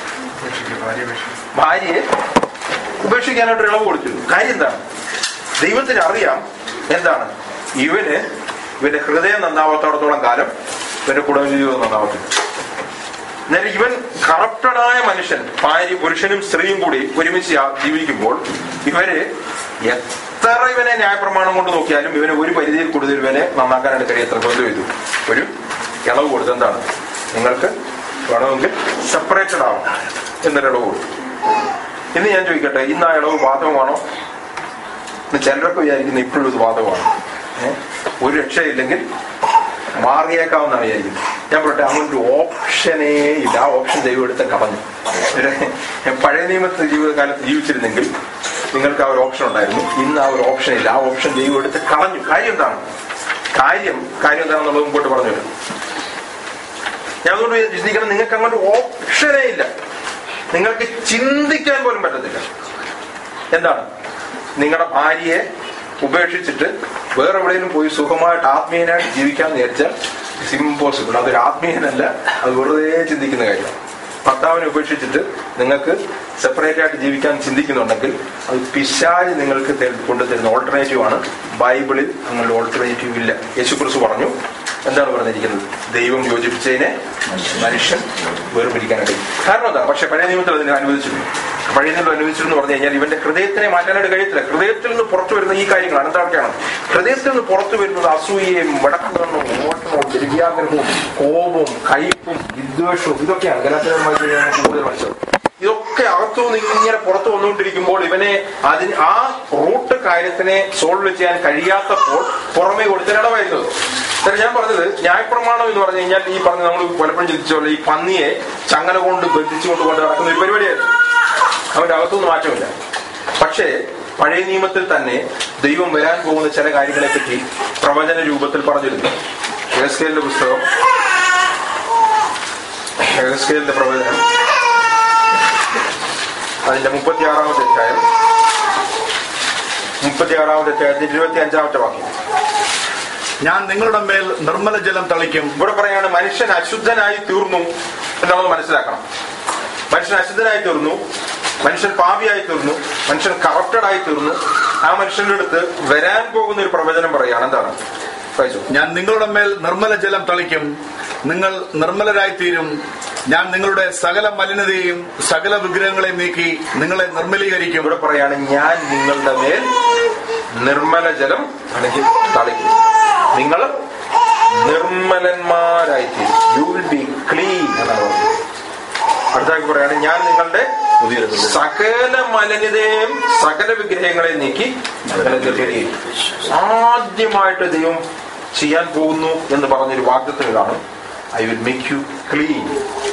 ഭാര്യയെ ഉപേക്ഷിക്കാനായിട്ട് ഒരു ഇളവ് കൊടുത്തിരുന്നു കാര്യം എന്താണ് ദൈവത്തിന് അറിയാം എന്താണ് ഇവന് ഇവന്റെ ഹൃദയം നന്നാവാത്തോടത്തോളം കാലം ഇവന്റെ കുടുംബജീവിതം നന്നാവത്തില്ല എന്നാൽ ഇവൻ കറപ്റ്റഡായ മനുഷ്യൻ ഭാര്യ പുരുഷനും സ്ത്രീയും കൂടി ഒരുമിച്ച് യാ- ജീവിക്കുമ്പോൾ ഇവര് എത്ര ഇവനെ ന്യായപ്രമാണം കൊണ്ട് നോക്കിയാലും ഇവന് ഒരു പരിധിയിൽ കൂടുതൽ ഇവനെ നന്നാക്കാനായിട്ട് കഴിയത്ര ബന്ധു ചെയ്തു ഒരു ഇളവ് കൊടുത്തു എന്താണ് നിങ്ങൾക്ക് വേണമെങ്കിൽ സെപ്പറേറ്റഡ് ആവും എന്നൊരു ഇളവ് കൊടുത്തു ഇന്ന് ഞാൻ ചോദിക്കട്ടെ ഇന്ന് ആ ഇളവ് ബാധകമാണോ ഇന്ന് ചിലരൊക്കെ വിചാരിക്കുന്ന ഇപ്പോഴും ഇത് ബാധകമാണ് ഏ? ഒരു രക്ഷയില്ലെങ്കിൽ മാറിയേക്കാവുന്നതാണ് വിചാരിക്കുന്നത് ഞാൻ പറയട്ടെ അങ്ങനെ ഒരു ഓപ്ഷനേ ഇല്ല ആ ഓപ്ഷൻ ദൈവം എടുത്ത് കളഞ്ഞു ഒരു പഴയ നിയമത്തിൽ ജീവിതകാലത്ത് ജീവിച്ചിരുന്നെങ്കിൽ നിങ്ങൾക്ക് ആ ഒരു ഓപ്ഷൻ ഉണ്ടായിരുന്നു ഇന്ന് ആ ഒരു ഓപ്ഷൻ ഇല്ല ആ ഓപ്ഷൻ ദൈവം എടുത്ത് കളഞ്ഞു കാര്യം എന്താണ് കാര്യം കാര്യം എന്താണെന്നുള്ളത് മുമ്പോട്ട് പറഞ്ഞു വരും ഞാൻ അതുകൊണ്ട് ചിന്തിക്കണം നിങ്ങൾക്ക് അങ്ങോട്ട് ഓപ്ഷനേ ഇല്ല നിങ്ങൾക്ക് ചിന്തിക്കാൻ പോലും പറ്റത്തില്ല എന്താണ് നിങ്ങളുടെ ഭാര്യയെ ഉപേക്ഷിച്ചിട്ട് വേറെ എവിടെയെങ്കിലും പോയി സുഖമായിട്ട് ആത്മീയനായിട്ട് ജീവിക്കാന്ന് വിചാരിച്ചാൽ ഇമ്പോസിബിൾ അതൊരു ആത്മീയനല്ല അത് വെറുതെ ചിന്തിക്കുന്ന കാര്യമാണ് ഭർത്താവിനെ ഉപേക്ഷിച്ചിട്ട് നിങ്ങൾക്ക് സെപ്പറേറ്റ് ആയിട്ട് ജീവിക്കാൻ ചിന്തിക്കുന്നുണ്ടെങ്കിൽ അത് പിശാജ് നിങ്ങൾക്ക് തരു- കൊണ്ടുതരുന്ന ഓൾട്ടർനേറ്റീവ് ആണ് ബൈബിളിൽ അങ്ങനെ ഓൾട്ടർനേറ്റീവ് ഇല്ല യേശുക്രിസ്തു പറഞ്ഞു എന്താണ് പറഞ്ഞിരിക്കുന്നത് ദൈവം യോജിപ്പിച്ചതിനെ മനുഷ്യൻ വേർപിരിക്കാനായിട്ട് കാരണം എന്താ പക്ഷെ പഴയ നിയമത്തിൽ അതിനെ അനുവദിച്ചിരുന്നു പഴയ നിയമത്തിൽ അനുവദിച്ചിരുന്നു പറഞ്ഞു കഴിഞ്ഞാൽ ഇവന്റെ ഹൃദയത്തിനെ മാറ്റാനായിട്ട് കഴിയത്തില്ല ഹൃദയത്തിൽ നിന്ന് പുറത്തു വരുന്ന ഈ കാര്യങ്ങളാണ് എന്തൊക്കെയാണ് ഹൃദയത്തിൽ നിന്ന് പുറത്തു വരുന്നത് അസൂയയും വടക്കുന്നവും ഓട്ടവും ദ്രവ്യാഗ്രഹവും കോപവും കയ്പും വിദ്വേഷവും ഇതൊക്കെയാണ് ഗലാത്തരമായി കൂടുതൽ മനസ്സിലാവും ഇതൊക്കെ അകത്തുനിന്ന് ഇങ്ങനെ പുറത്തു വന്നുകൊണ്ടിരിക്കുമ്പോൾ ഇവനെ അതിന് ആ റൂട്ട് കാര്യത്തിനെ സോൾവ് ചെയ്യാൻ കഴിയാത്തപ്പോൾ പുറമേ കൊടുത്തിടവായിരുന്നത് എന്നിട്ട് ഞാൻ പറഞ്ഞത് ന്യായപ്രമാണം എന്ന് പറഞ്ഞു കഴിഞ്ഞാൽ ഈ പറഞ്ഞ നമ്മൾ പലപ്പോഴും ചിന്തിച്ച പോലെ ഈ പന്നിയെ ചങ്ങല കൊണ്ട് ബന്ധിച്ചുകൊണ്ട് കൊണ്ട് നടക്കുന്ന ഒരു പരിപാടിയായിരുന്നു അവന്റെ അകത്തൊന്നും മാറ്റമില്ല പക്ഷേ പഴയ നിയമത്തിൽ തന്നെ ദൈവം വരാൻ പോകുന്ന ചില കാര്യങ്ങളെ പറ്റി പ്രവചന രൂപത്തിൽ പറഞ്ഞിരുന്നു എസ്കേലിന്റെ പുസ്തകം എസ്കേലിന്റെ പ്രവചനം അതിന്റെ മുപ്പത്തിയാറാമത്തെ അധ്യായം മുപ്പത്തിയാറാമത്തെ അധ്യായത്തിന്റെ ഇരുപത്തി അഞ്ചാമത്തെ വാക്യം ഞാൻ നിങ്ങളുടെ മേൽ നിർമ്മല ജലം തളിക്കും ഇവിടെ പറയാണ് മനുഷ്യൻ അശുദ്ധനായി തീർന്നു എന്നുള്ളത് മനസ്സിലാക്കണം മനുഷ്യൻ അശുദ്ധനായി തീർന്നു മനുഷ്യൻ പാപിയായി തീർന്നു മനുഷ്യൻ കറപ്റ്റഡ് ആയി തീർന്നു ആ മനുഷ്യന്റെ അടുത്ത് വരാൻ പോകുന്ന ഒരു പ്രവചനം പറയാണ് എന്താണ് വായിച്ചോ. ഞാൻ നിങ്ങളുടെ മേൽ നിർമ്മല ജലം തളിക്കും നിങ്ങൾ നിർമ്മലരായി തീരും ഞാൻ നിങ്ങളുടെ സകല മലിനതയും സകല വിഗ്രഹങ്ങളെയും നീക്കി നിങ്ങളെ നിർമ്മലീകരിക്കും ഇവിടെ പറയാണ് ഞാൻ നിങ്ങളുടെ മേൽ നിർമ്മല ജലം അല്ലെങ്കിൽ തളിക്കും നിങ്ങൾ നിർമ്മലന്മാരായിത്തീരും യു വിൽ ബി ക്ലീൻ എന്നാണ് പറയുന്നത് അടുത്താക്കി പറയാണ് ഞാൻ നിങ്ങളുടെ സകല മലിനതയും സകല വിഗ്രഹങ്ങളെയും നീക്കി നിങ്ങളെ നിർമ്മലീകരിക്കും ആദ്യമായിട്ട് ദൈവം ചെയ്യാൻ പോകുന്നു എന്ന് പറഞ്ഞൊരു വാഗ്ദത്തം ഇതാണ് I will make you clean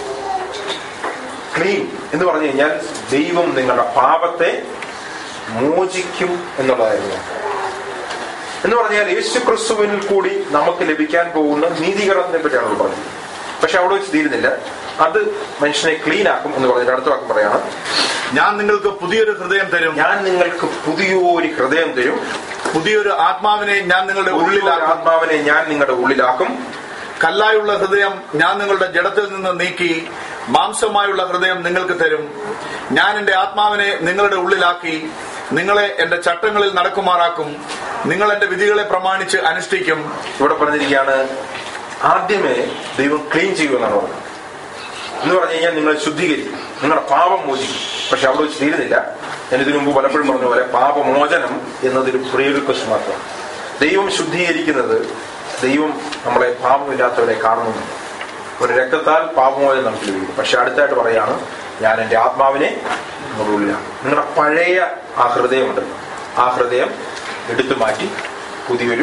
clean എന്ന് പറഞ്ഞു കഴിഞ്ഞാൽ ദൈവം നിങ്ങളുടെ പാപത്തെ മോചിക്കും എന്നുള്ളതായിരുന്നു എന്ന് പറഞ്ഞാൽ യേശു ക്രിസ്തുവിൽ കൂടി നമുക്ക് ലഭിക്കാൻ പോകുന്ന നീതീകരണത്തിനെ പറ്റിയാണ് അവിടെ പറഞ്ഞത് പക്ഷെ അവിടെ വെച്ച് തീരുന്നില്ല അത് മനുഷ്യനെ ക്ലീൻ ആക്കും എന്ന് പറഞ്ഞിട്ട് അടുത്ത വാക്യം പറയാണ് ഞാൻ നിങ്ങൾക്ക് പുതിയൊരു ഹൃദയം തരും ഞാൻ നിങ്ങൾക്ക് പുതിയൊരു ഹൃദയം തരും പുതിയൊരു ആത്മാവിനെ ഞാൻ നിങ്ങളുടെ ഉള്ളിലാക്കും ഉള്ളിലാക്കും ആത്മാവിനെ ഞാൻ നിങ്ങളുടെ ഉള്ളിലാക്കും കല്ലായുള്ള ഹൃദയം ഞാൻ നിങ്ങളുടെ ജഡത്തിൽ നിന്ന് നീക്കി മാംസമായുള്ള ഹൃദയം നിങ്ങൾക്ക് തരും ഞാൻ എന്റെ ആത്മാവിനെ നിങ്ങളുടെ ഉള്ളിലാക്കി നിങ്ങളെ എന്റെ ചട്ടങ്ങളിൽ നടക്കുമാറാക്കും നിങ്ങൾ എന്റെ വിധികളെ പ്രമാണിച്ച് അനുഷ്ഠിക്കും ഇവിടെ പറഞ്ഞിരിക്കുകയാണ് ആദ്യമേ ദൈവം ക്ലീൻ ചെയ്യുമെന്നാണ് പറഞ്ഞത് എന്ന് പറഞ്ഞു കഴിഞ്ഞാൽ നിങ്ങളെ ശുദ്ധീകരിക്കും നിങ്ങളുടെ പാപം മോചിക്കും പക്ഷെ അവിടെ വെച്ച് തീരുന്നില്ല ഞാൻ ഇതിനു മുമ്പ് പലപ്പോഴും പറഞ്ഞ പോലെ പാപമോചനം എന്നതൊരു പ്രിയറിക്വസ്റ്റ് മാത്രമാണ് ദൈവം ശുദ്ധീകരിക്കുന്നത് ദൈവം നമ്മളെ പാപമില്ലാത്തവരെ കാണുന്നു ഒരു രക്തത്താൽ പാപമോചനം നമുക്ക് ലഭിക്കും പക്ഷെ അടുത്തായിട്ട് പറയാണ് ഞാൻ എന്റെ ആത്മാവിനെ നിങ്ങളുടെ ഉള്ളിലാണ് നിങ്ങളുടെ പഴയ ആ ഹൃദയമുണ്ടല്ലോ ആ ഹൃദയം എടുത്തു മാറ്റി പുതിയൊരു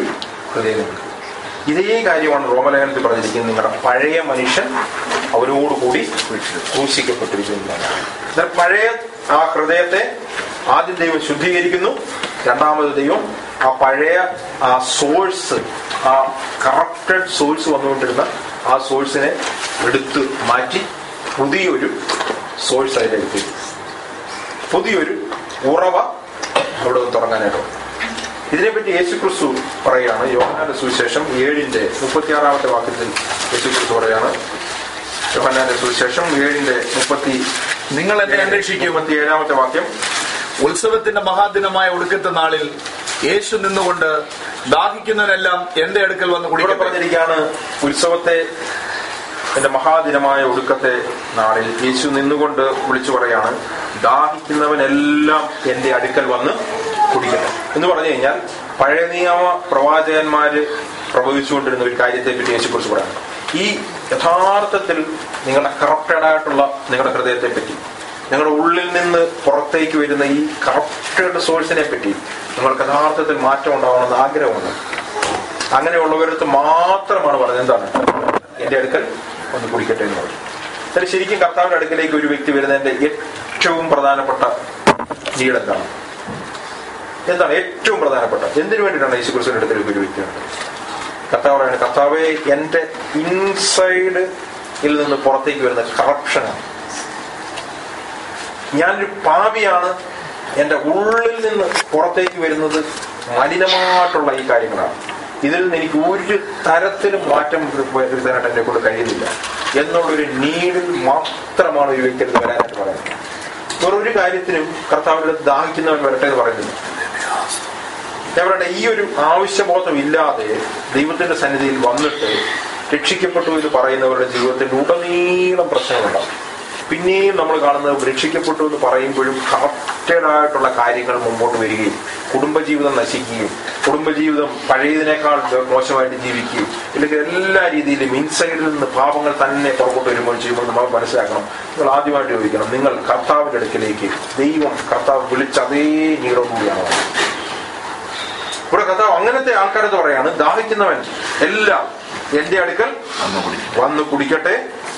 ഹൃദയങ്ങൾക്ക് ഇതേ കാര്യമാണ് റോമലേഖനത്തിൽ പറഞ്ഞിരിക്കുന്നത് നിങ്ങളുടെ പഴയ മനുഷ്യൻ അവരോടുകൂടി ക്രൂശിക്കപ്പെട്ടിരിക്കുന്നതാണ് എന്നാൽ പഴയ ആ ഹൃദയത്തെ ആദ്യം ദൈവം ശുദ്ധീകരിക്കുന്നു രണ്ടാമത് ദൈവം ആ പഴയ ആ സോഴ്സ് ആ കറപ്റ്റഡ് സോഴ്സ് വന്നുകൊണ്ടിരുന്ന ആ സോഴ്സിനെ എടുത്ത് മാറ്റി പുതിയൊരു സോഴ്സ് അതിലേക്ക് തരും. പുതിയൊരു ഉറവ അവിടെ നിന്ന് തുടങ്ങാനായിട്ടുണ്ട് ഇതിനെപ്പറ്റി യേശു ക്രിസ്തു പറയാണ് യോഹനാന്റെ സുവിശേഷം ഏഴിന്റെ മുപ്പത്തിയാറാമത്തെ വാക്യത്തിൽ യേശു ക്രിസ്തു പറയാണ് യോഹനാന്റെ സുവിശേഷം ഏഴിന്റെ മുപ്പത്തി നിങ്ങൾ എന്നെ അന്വേഷിക്കും മുപ്പത്തി ഏഴാമത്തെ വാക്യം ഉത്സവത്തിന്റെ മഹാദിനമായ ഒടുക്കത്തെ നാളിൽ യേശു നിന്നുകൊണ്ട് ദാഹിക്കുന്നവനെല്ലാം എന്റെ അടുക്കൽ വന്ന് ഇവിടെ കുടിക്കട്ടെ പറഞ്ഞിരിക്കുകയാണ് ഉത്സവത്തെ എന്റെ മഹാദിനമായ ഒടുക്കത്തെ നാളിൽ യേശു നിന്നുകൊണ്ട് വിളിച്ചു പറയാണ് ദാഹിക്കുന്നവനെല്ലാം എന്റെ അടുക്കൽ വന്ന് കുടിക്കട്ടെ എന്ന് പറഞ്ഞു കഴിഞ്ഞാൽ പഴയ നിയമ പ്രവാചകന്മാര് പ്രവചിച്ചുകൊണ്ടിരുന്ന ഒരു കാര്യത്തെ പറ്റി യേശു കുറിച്ച് പറയാം ഈ യഥാർത്ഥത്തിൽ നിങ്ങളുടെ കറപ്റ്റഡ് ആയിട്ടുള്ള നിങ്ങളുടെ ഹൃദയത്തെ പറ്റി നിങ്ങളുടെ ഉള്ളിൽ നിന്ന് പുറത്തേക്ക് വരുന്ന ഈ കറപ്റ്റഡ് സോഴ്സിനെ പറ്റി നിങ്ങൾക്ക് യഥാർത്ഥത്തിൽ മാറ്റം ഉണ്ടാവണമെന്ന് ആഗ്രഹമുണ്ട് അങ്ങനെയുള്ളവരടുത്ത് മാത്രമാണ് പറഞ്ഞത് എന്താണ് എന്റെ അടുക്കൽ ഒന്ന് കുടിക്കട്ടെ എന്ന് പറഞ്ഞു എന്നിട്ട് ശരിക്കും കർത്താവിന്റെ അടുക്കലേക്ക് ഒരു വ്യക്തി വരുന്നതിന്റെ ഏറ്റവും പ്രധാനപ്പെട്ട നീട് എന്താണ് എന്താണ് ഏറ്റവും പ്രധാനപ്പെട്ട എന്തിനു വേണ്ടിയിട്ടാണ് യേശു ക്രിസ്തുവിന്റെ അടുക്കലേക്ക് ഒരു വ്യക്തി വരുന്നത് കർത്താവ് പറയുന്നത് കർത്താവെ എന്റെ ഇൻസൈഡ് ിൽ നിന്ന് പുറത്തേക്ക് വരുന്ന കറപ്ഷനാണ് ഞാനൊരു പാപിയാണ് എന്റെ ഉള്ളിൽ നിന്ന് പുറത്തേക്ക് വരുന്നത് മലിനമായിട്ടുള്ള ഈ കാര്യങ്ങളാണ് ഇതിൽ നിന്ന് എനിക്ക് ഒരു തരത്തിലും മാറ്റം വരുത്താനായിട്ട് എന്നെ കൊണ്ട് കഴിയുന്നില്ല എന്നുള്ളൊരു നീഡിൽ മാത്രമാണ് ഒരു വ്യക്തി അടുത്ത് വരാനായിട്ട് പറയുന്നത് വേറൊരു കാര്യത്തിനും കർത്താവിന്റെ അടുത്ത് ദാഹിക്കുന്നവൻ വരട്ടെ എന്ന് പറയുന്നില്ല ഞാൻ പറയട്ടെ ഈ ഒരു ആവശ്യബോധം ഇല്ലാതെ ദൈവത്തിന്റെ സന്നിധിയിൽ വന്നിട്ട് രക്ഷിക്കപ്പെട്ടു എന്ന് പറയുന്നവരുടെ ജീവിതത്തിൽ ഉടനീളം പ്രശ്നങ്ങളുണ്ടാവും പിന്നെയും നമ്മൾ കാണുന്നത് രക്ഷിക്കപ്പെട്ടു എന്ന് പറയുമ്പോഴും കറക്റ്റഡ് ആയിട്ടുള്ള കാര്യങ്ങൾ മുമ്പോട്ട് വരികയും കുടുംബജീവിതം നശിക്കുകയും കുടുംബജീവിതം പഴയതിനേക്കാൾ മോശമായിട്ട് ജീവിക്കുകയും ഇല്ലെങ്കിൽ എല്ലാ രീതിയിലും ഇൻസൈഡിൽ നിന്ന് പാപങ്ങൾ തന്നെ പുറകോട്ട് വരുമ്പോൾ ചെയ്യുമ്പോൾ നമ്മൾ മനസ്സിലാക്കണം നിങ്ങൾ ആദ്യമായിട്ട് ചോദിക്കണം നിങ്ങൾ കർത്താവിന്റെ അടുക്കിലേക്ക് ദൈവം കർത്താവ് വിളിച്ച അതേ നീളോടുകൂടിയാണ് വന്നത് ഇവിടെ കർത്താവ് അങ്ങനത്തെ ആൾക്കാരെന്ന് പറയാണ് ദാഹിക്കുന്നവൻ എല്ലാം എന്റെ അടുക്കൽ വന്ന് കുടിക്കും വന്ന് കുടിക്കട്ടെ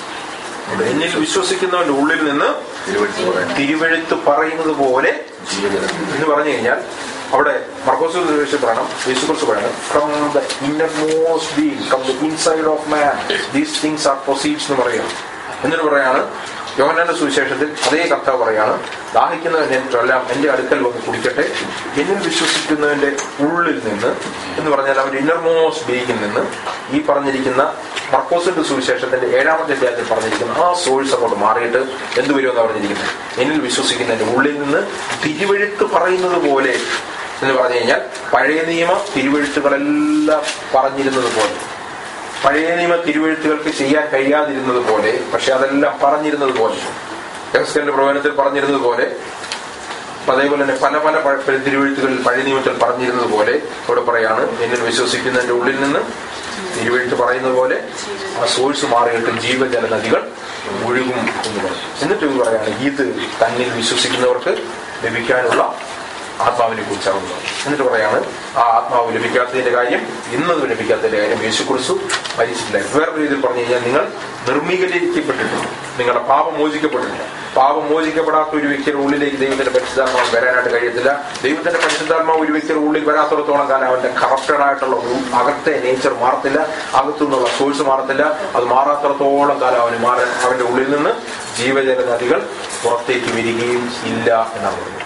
എന്നിൽ വിശ്വസിക്കുന്നവന്റെ ഉള്ളിൽ നിന്ന് തിരുവഴുത്ത് പറയാം തിരുവെഴുത്ത് പറയുന്നത് പോലെ ജീവജലം എന്ന് പറഞ്ഞു കഴിഞ്ഞാൽ അവിടെ മർക്കോസ് സുവിശേഷം പറയണം യേശുക്കുറിച്ച് പറയണം from the innermost being from the inside of man these things are proceeds എന്ന് പറയാണ് എന്നിട്ട് പറയാണ് യോഹനാന്റെ സുവിശേഷത്തിൽ അതേ കർത്താവ് പറയാണ് ദാഹിക്കുന്നവൻ എല്ലാം എന്റെ അടുക്കൽ വന്ന് കുടിക്കട്ടെ എന്നിൽ വിശ്വസിക്കുന്നവന്റെ ഉള്ളിൽ നിന്ന് എന്ന് പറഞ്ഞാൽ അവന്റെ ഇന്നർ മോസ്റ്റ് ബീങ്ങിൽ നിന്ന് ഈ പറഞ്ഞിരിക്കുന്ന മർക്കോസിന്റെ സുവിശേഷത്തിന്റെ ഏഴാമത്തെ അധ്യായത്തിൽ പറഞ്ഞിരിക്കുന്ന ആ സോഴ്സ് അങ്ങോട്ട് മാറിയിട്ട് എന്ത് വരുമെന്ന് പറഞ്ഞിരിക്കുന്നത് എന്നിൽ വിശ്വസിക്കുന്നതിന്റെ ഉള്ളിൽ നിന്ന് തിരുവഴുത്ത് പറയുന്നത് പോലെ എന്ന് പറഞ്ഞു കഴിഞ്ഞാൽ പഴയ നിയമ തിരുവഴുത്തുകളെല്ലാം പറഞ്ഞിരുന്നത് പോലെ പഴയ നിയമ തിരുവഴുത്തുകൾക്ക് ചെയ്യാൻ കഴിയാതിരുന്നത് പോലെ പക്ഷെ അതെല്ലാം പറഞ്ഞിരുന്നത് പോലെ യഹസ്കന്റെ പ്രവചനത്തിൽ പറഞ്ഞിരുന്നത് പോലെ അതേപോലെ തന്നെ പല പല പഴ- തിരുവഴുത്തുകളിൽ പഴയ നിയമത്തിൽ പറഞ്ഞിരുന്നത് പോലെ ഇവിടെ പറയാണ് എന്നിൽ വിശ്വസിക്കുന്നതിന്റെ ഉള്ളിൽ നിന്ന് തിരുവഴുത്ത് പറയുന്നത് പോലെ ആ സോഴ്സ് മാറിയിട്ട് ജീവജല നദികൾ ഒഴുകും എന്ന് പറഞ്ഞു എന്നിട്ട് ഇത് പറയാണ് ഇത് തന്നിൽ വിശ്വസിക്കുന്നവർക്ക് ലഭിക്കാനുള്ള ആത്മാവിനെ കുറിച്ചാണ് പറഞ്ഞത്. എന്നിട്ട് പറയാണ് ആ ആത്മാവ് ലഭിക്കാത്തതിന്റെ കാര്യം ഇന്നത് ലഭിക്കാത്തതിന്റെ കാര്യം യേശു കുറിച്ചു മരിച്ചിട്ടില്ല വേറെ രീതിയിൽ പറഞ്ഞു കഴിഞ്ഞാൽ നിങ്ങൾ നിർമ്മീകരിക്കപ്പെട്ടിട്ടുണ്ട് നിങ്ങളുടെ പാപം മോചിക്കപ്പെട്ടിട്ടില്ല പാപം മോചിക്കപ്പെടാത്ത ഒരു വ്യക്തിയുടെ ഉള്ളിലേക്ക് ദൈവത്തിന്റെ പരിശുദ്ധാത്മാവ് വരാനായിട്ട് കഴിയത്തില്ല ദൈവത്തിന്റെ പരിശുദ്ധാത്മാവ് ഒരു വ്യക്തിയുടെ ഉള്ളിൽ വരാത്തിടത്തോളം കാലം അവന്റെ കറപ്റ്റഡ് ആയിട്ടുള്ള ഒരു അകത്തെ നേച്ചർ മാറത്തില്ല അകത്തുനിന്നുള്ള സോഴ്സ് മാറത്തില്ല അത് മാറാത്തിടത്തോളം കാലം അവന് മാറാൻ അവന്റെ ഉള്ളിൽ നിന്ന് ജീവജല നദികൾ പുറത്തേക്ക് വരികയും ഇല്ല എന്നാണ് പറഞ്ഞത്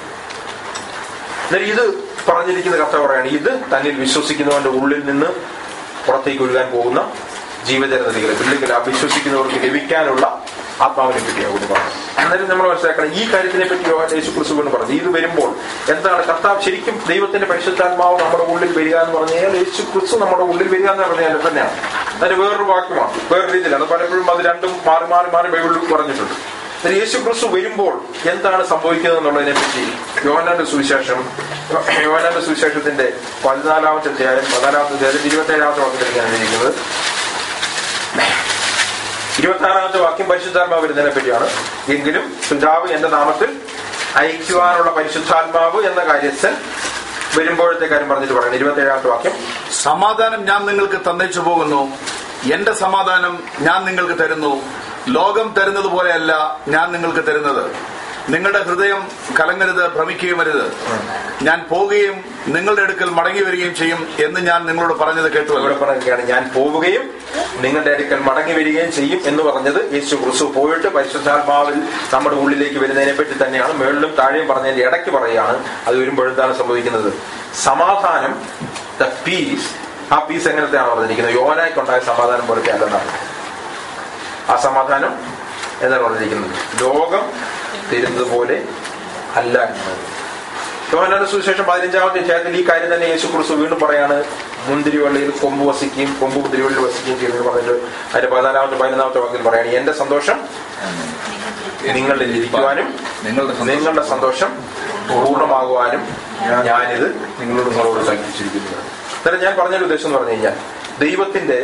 എന്നാൽ ഇത് പറഞ്ഞിരിക്കുന്ന കഥ പറയാണ് ഇത് തന്നിൽ വിശ്വസിക്കുന്നവന്റെ ഉള്ളിൽ നിന്ന് പുറത്തേക്ക് ഒഴുകാൻ പോകുന്ന ജീവജല നദികൾ ഇല്ലെങ്കിൽ അവിശ്വസിക്കുന്നവർക്ക് ലഭിക്കാനുള്ള ആത്മാവിനെ പറ്റിയാണ് കൂടി പറഞ്ഞത് അന്നേരം നമ്മൾ മനസ്സിലാക്കണം ഈ കാര്യത്തിനെ പറ്റി യോഹൻ യേശു ക്രിസ്തു എന്ന് പറഞ്ഞു ഇത് വരുമ്പോൾ എന്താണ് കർത്താവ് ശരിക്കും ദൈവത്തിന്റെ പരിശുദ്ധാത്മാവ് നമ്മുടെ ഉള്ളിൽ വരിക എന്ന് പറഞ്ഞു കഴിഞ്ഞാൽ യേശു ക്രിസ്തു നമ്മുടെ ഉള്ളിൽ വരിക എന്ന് പറഞ്ഞാൽ തന്നെയാണ് അതിന് വേറൊരു വാക്യമാണ് വേറൊരു രീതിയിൽ അത് പലപ്പോഴും അത് രണ്ടും മാറി മാറി മാറി ബൈബിളിൽ പറഞ്ഞിട്ടുണ്ട് എന്നാൽ യേശു ക്രിസ്തു വരുമ്പോൾ എന്താണ് സംഭവിക്കുന്നത് എന്നുള്ളതിനെ പറ്റി യോഹനാന്റെ സുവിശേഷം യോഹനാന്റെ സുവിശേഷത്തിന്റെ പതിനാലാമത്തെ അധ്യായം പതിനാലാമത്തെ അധ്യായം ഇരുപത്തി ഏഴാമത്തെ വാക്യത്തിൽ ഞാൻ എഴുതിയിരിക്കുന്നത് ഇരുപത്തി ആറാമത്തെ വാക്യം പരിശുദ്ധാത്മാവ് വരുന്നതിനെ പറ്റിയാണ് എങ്കിലും പിതാവ് എന്റെ നാമത്തിൽ അയക്കുവാനുള്ള പരിശുദ്ധാത്മാവ് എന്ന കാര്യസ്ഥൻ വരുമ്പോഴത്തെ കാര്യം പറഞ്ഞിട്ട് പറയണം ഇരുപത്തി ഏഴാമത്തെ വാക്യം സമാധാനം ഞാൻ നിങ്ങൾക്ക് തന്നേച്ചു പോകുന്നു എന്റെ സമാധാനം ഞാൻ നിങ്ങൾക്ക് തരുന്നു ലോകം തരുന്നത് പോലെയല്ല ഞാൻ നിങ്ങൾക്ക് തരുന്നത് നിങ്ങളുടെ ഹൃദയം കലങ്ങരുത് ഭ്രമിക്കുകയും അരുത് ഞാൻ പോവുകയും നിങ്ങളുടെ അടുക്കൽ മടങ്ങി വരികയും ചെയ്യും എന്ന് ഞാൻ നിങ്ങളോട് പറഞ്ഞത് കേട്ടുവല്ലോ ഇവിടെ പറയുകയാണ് ഞാൻ പോവുകയും നിങ്ങളുടെ അടുക്കൽ മടങ്ങി വരികയും ചെയ്യും എന്ന് പറഞ്ഞത് യേശു ക്രിസ്തു പോയിട്ട് പരിശുദ്ധാത്മാവിൽ നമ്മുടെ ഉള്ളിലേക്ക് വരുന്നതിനെ പറ്റി തന്നെയാണ് മേളിലും താഴെയും പറഞ്ഞതിന്റെ ഇടയ്ക്ക് പറയുകയാണ് അത് വരുമ്പോഴെന്താണ് സംഭവിക്കുന്നത് സമാധാനം ദ പീസ് ആ പീസ് എങ്ങനത്തെയാണ് പറഞ്ഞിരിക്കുന്നത് യോനായ്ക്കുണ്ടായ സമാധാനം പോലത്തെ അല്ലെന്നാണ് ആ സമാധാനം എന്താണ് പറഞ്ഞിരിക്കുന്നത് ലോകം തരുന്നത് പോലെ അല്ല എന്നത് യോഹന്നാന്റെ സുവിശേഷം പതിനഞ്ചാമത്തെ അധ്യായത്തിൽ ഈ കാര്യം തന്നെ യേശു ക്രിസ്തു വീണ്ടും പറയാണ് മുന്തിരിവള്ളിയിൽ കൊമ്പ് വസിക്കുകയും കൊമ്പ് മുന്തിരിവള്ളിൽ വസിക്കുകയും ചെയ്യുന്നത് പറഞ്ഞിട്ട് അതിന്റെ പതിനാലാമത്തെ പതിനൊന്നാമത്തെ വാക്കിൽ പറയാണ് എന്റെ സന്തോഷം നിങ്ങളിൽ ഇരിക്കുവാനും നിങ്ങളുടെ സന്തോഷം നിങ്ങളുടെ സന്തോഷം പൂർണ്ണമാകുവാനും ഞാനിത് നിങ്ങളോട് നിങ്ങളോട് കൽപ്പിച്ചിരിക്കുന്നത് അന്നേരം ഞാൻ പറഞ്ഞൊരു ഉദ്ദേശം എന്ന് പറഞ്ഞു കഴിഞ്ഞാൽ ദൈവത്തിന്റെ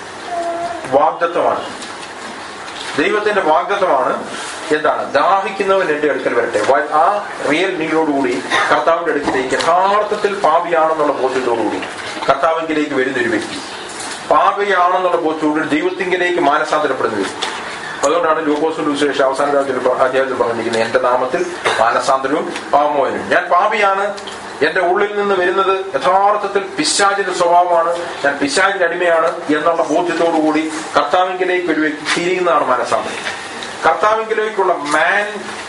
വാഗ്ദത്വമാണ് ദൈവത്തിന്റെ വാഗ്ദത്വമാണ് എന്താണ് ദാഹിക്കുന്നവൻ എന്റെ അടുക്കൽ വരട്ടെ വ- ആ റിയൽ നീടോടുകൂടി കർത്താവിന്റെ അടുക്കിലേക്ക് യഥാർത്ഥത്തിൽ പാപിയാണെന്നുള്ള ബോധ്യത്തോടുകൂടി കർത്താവിങ്കിലേക്ക് വരുന്ന ഒരു വ്യക്തി പാപിയാണെന്നുള്ള ബോധ്യത്തോടുകൂടി ദൈവത്തിങ്കിലേക്ക് മാനസാന്തരപ്പെടുന്ന വ്യക്തി അതുകൊണ്ടാണ് ലൂക്കോസിന്റെ വിശേഷം അവസാന രാജ്യത്തിൽ അധ്യായത്തിൽ പറഞ്ഞിരിക്കുന്നത് എന്റെ നാമത്തിൽ മാനസാന്തരവും പാമോനും ഞാൻ പാപിയാണ് എന്റെ ഉള്ളിൽ നിന്ന് വരുന്നത് യഥാർത്ഥത്തിൽ പിശാചിന്റെ സ്വഭാവമാണ് ഞാൻ പിശാചിന്റെ അടിമയാണ് എന്നുള്ള ബോധ്യത്തോടുകൂടി കർത്താവിങ്കിലേക്ക് ഒരു വ്യക്തി തിരിയുന്നതാണ് മാനസാന്തരം കർത്താവിങ്കിലേക്കുള്ള മാൻ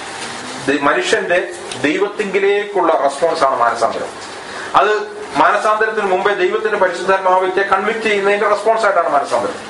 ദ- മനുഷ്യന്റെ ദൈവത്തിങ്കിലേക്കുള്ള റെസ്പോൺസ് ആണ് മാനസാന്തരം അത് മാനസാന്തരത്തിന് മുമ്പേ ദൈവത്തിന്റെ പരിശുദ്ധാത്മാവിത്തെ കൺവിക്ട് ചെയ്യുന്നതിന്റെ റെസ്പോൺസ് ആയിട്ടാണ് മാനസാന്തരം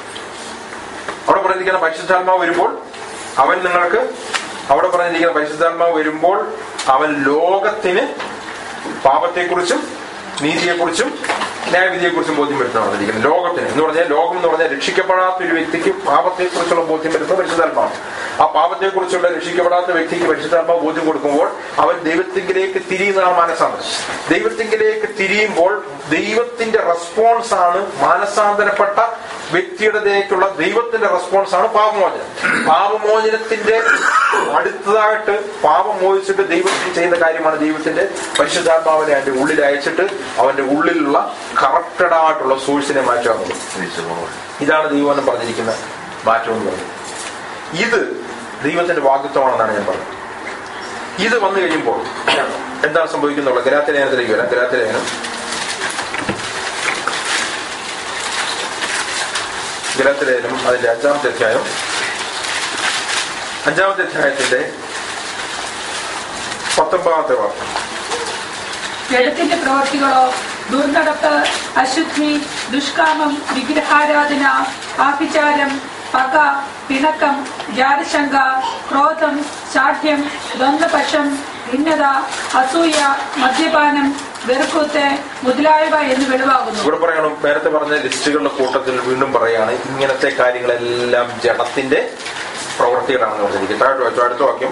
അവിടെ പറഞ്ഞിരിക്കുന്ന പരിശുദ്ധാത്മാവ് വരുമ്പോൾ അവൻ നിങ്ങൾക്ക് അവിടെ പറഞ്ഞിരിക്കുന്ന പരിശുദ്ധാത്മാവ് വരുമ്പോൾ അവൻ ലോകത്തിന് പാപത്തെക്കുറിച്ചും നീതിയെക്കുറിച്ചും ന്യായവിധിയെക്കുറിച്ചും ബോധ്യം വരുത്തണം പറഞ്ഞിരിക്കുന്നത് ലോകത്തിന് എന്ന് പറഞ്ഞാൽ ലോകം എന്ന് പറഞ്ഞാൽ രക്ഷിക്കപ്പെടാത്ത ഒരു വ്യക്തിക്ക് പാപത്തെക്കുറിച്ചുള്ള ബോധ്യം വരുത്തുന്ന പരിശുദ്ധാത്മാവ് ആ പാപത്തെക്കുറിച്ചുള്ള രക്ഷിക്കപ്പെടാത്ത വ്യക്തിക്ക് പരിശുദ്ധാത്മാവ് ബോധ്യം കൊടുക്കുമ്പോൾ അവൻ ദൈവത്തിങ്കിലേക്ക് തിരിയുന്നതാണ് മാനസാന്തരം ദൈവത്തിങ്കിലേക്ക് തിരിയുമ്പോൾ ദൈവത്തിന്റെ റെസ്പോൺസ് ആണ് മാനസാന്തരപ്പെട്ട വ്യക്തിയുടേക്കുള്ള ദൈവത്തിന്റെ റെസ്പോൺസ് ആണ് പാപമോചനം പാപമോചനത്തിന്റെ അടുത്തതായിട്ട് പാപം മോചിച്ചിട്ട് ദൈവത്തിന് ചെയ്യുന്ന കാര്യമാണ് ദൈവത്തിന്റെ പരിശുദ്ധാത്മാവിനെ അവന്റെ ഉള്ളിൽ അയച്ചിട്ട് അവന്റെ ഉള്ളിലുള്ള കറക്റ്റഡ് ആയിട്ടുള്ള സോഴ്സിനെ മാറ്റുക എന്നുള്ളത് ഇതാണ് ദൈവം പറഞ്ഞിരിക്കുന്ന മാറ്റം എന്ന് പറയുന്നത് ഇത് ദൈവത്തിന്റെ വാഗ്ദത്വമാണെന്നാണ് ഞാൻ പറഞ്ഞത് ഇത് വന്നു കഴിയുമ്പോൾ എന്താണ് സംഭവിക്കുന്നുള്ളത് ഗലാത്തിലേഖനത്തിലേക്ക് വരാം ഗലാത്തിലേഖനം ഗലാത്തിലേഖനം അതിന്റെ അഞ്ചാമത്തെ അധ്യായം അഞ്ചാമത്തെ അധ്യായത്തിന്റെ പത്തൊമ്പതാമത്തെ വാർത്ത ജഡത്തിന്റെ പ്രവർത്തികളോ ദുർനടപ്പ് അശുദ്ധി ദുഷ്കാമം വിഗ്രഹാരാധന ആഭിചാരം പക പിണക്കം ജാരശങ്ക ക്രോധം ശാഠ്യം ദ്വന്ദ്പക്ഷം ഭിന്നത അസൂയ മദ്യപാനം വെറുക്കൂത്ത് മുതലായവ എന്ന് വെളിവാകുന്നു ഇവിടെ പറയണം നേരത്തെ പറഞ്ഞ ലിസ്റ്റുകളുടെ കൂട്ടത്തിൽ വീണ്ടും പറയാണ് ഇങ്ങനത്തെ കാര്യങ്ങളെല്ലാം ജഡത്തിന്റെ പ്രവൃത്തികളാണെന്ന് പറഞ്ഞിരിക്കുന്നത് താഴോട്ട് വായിച്ചു അടുത്ത വാക്യം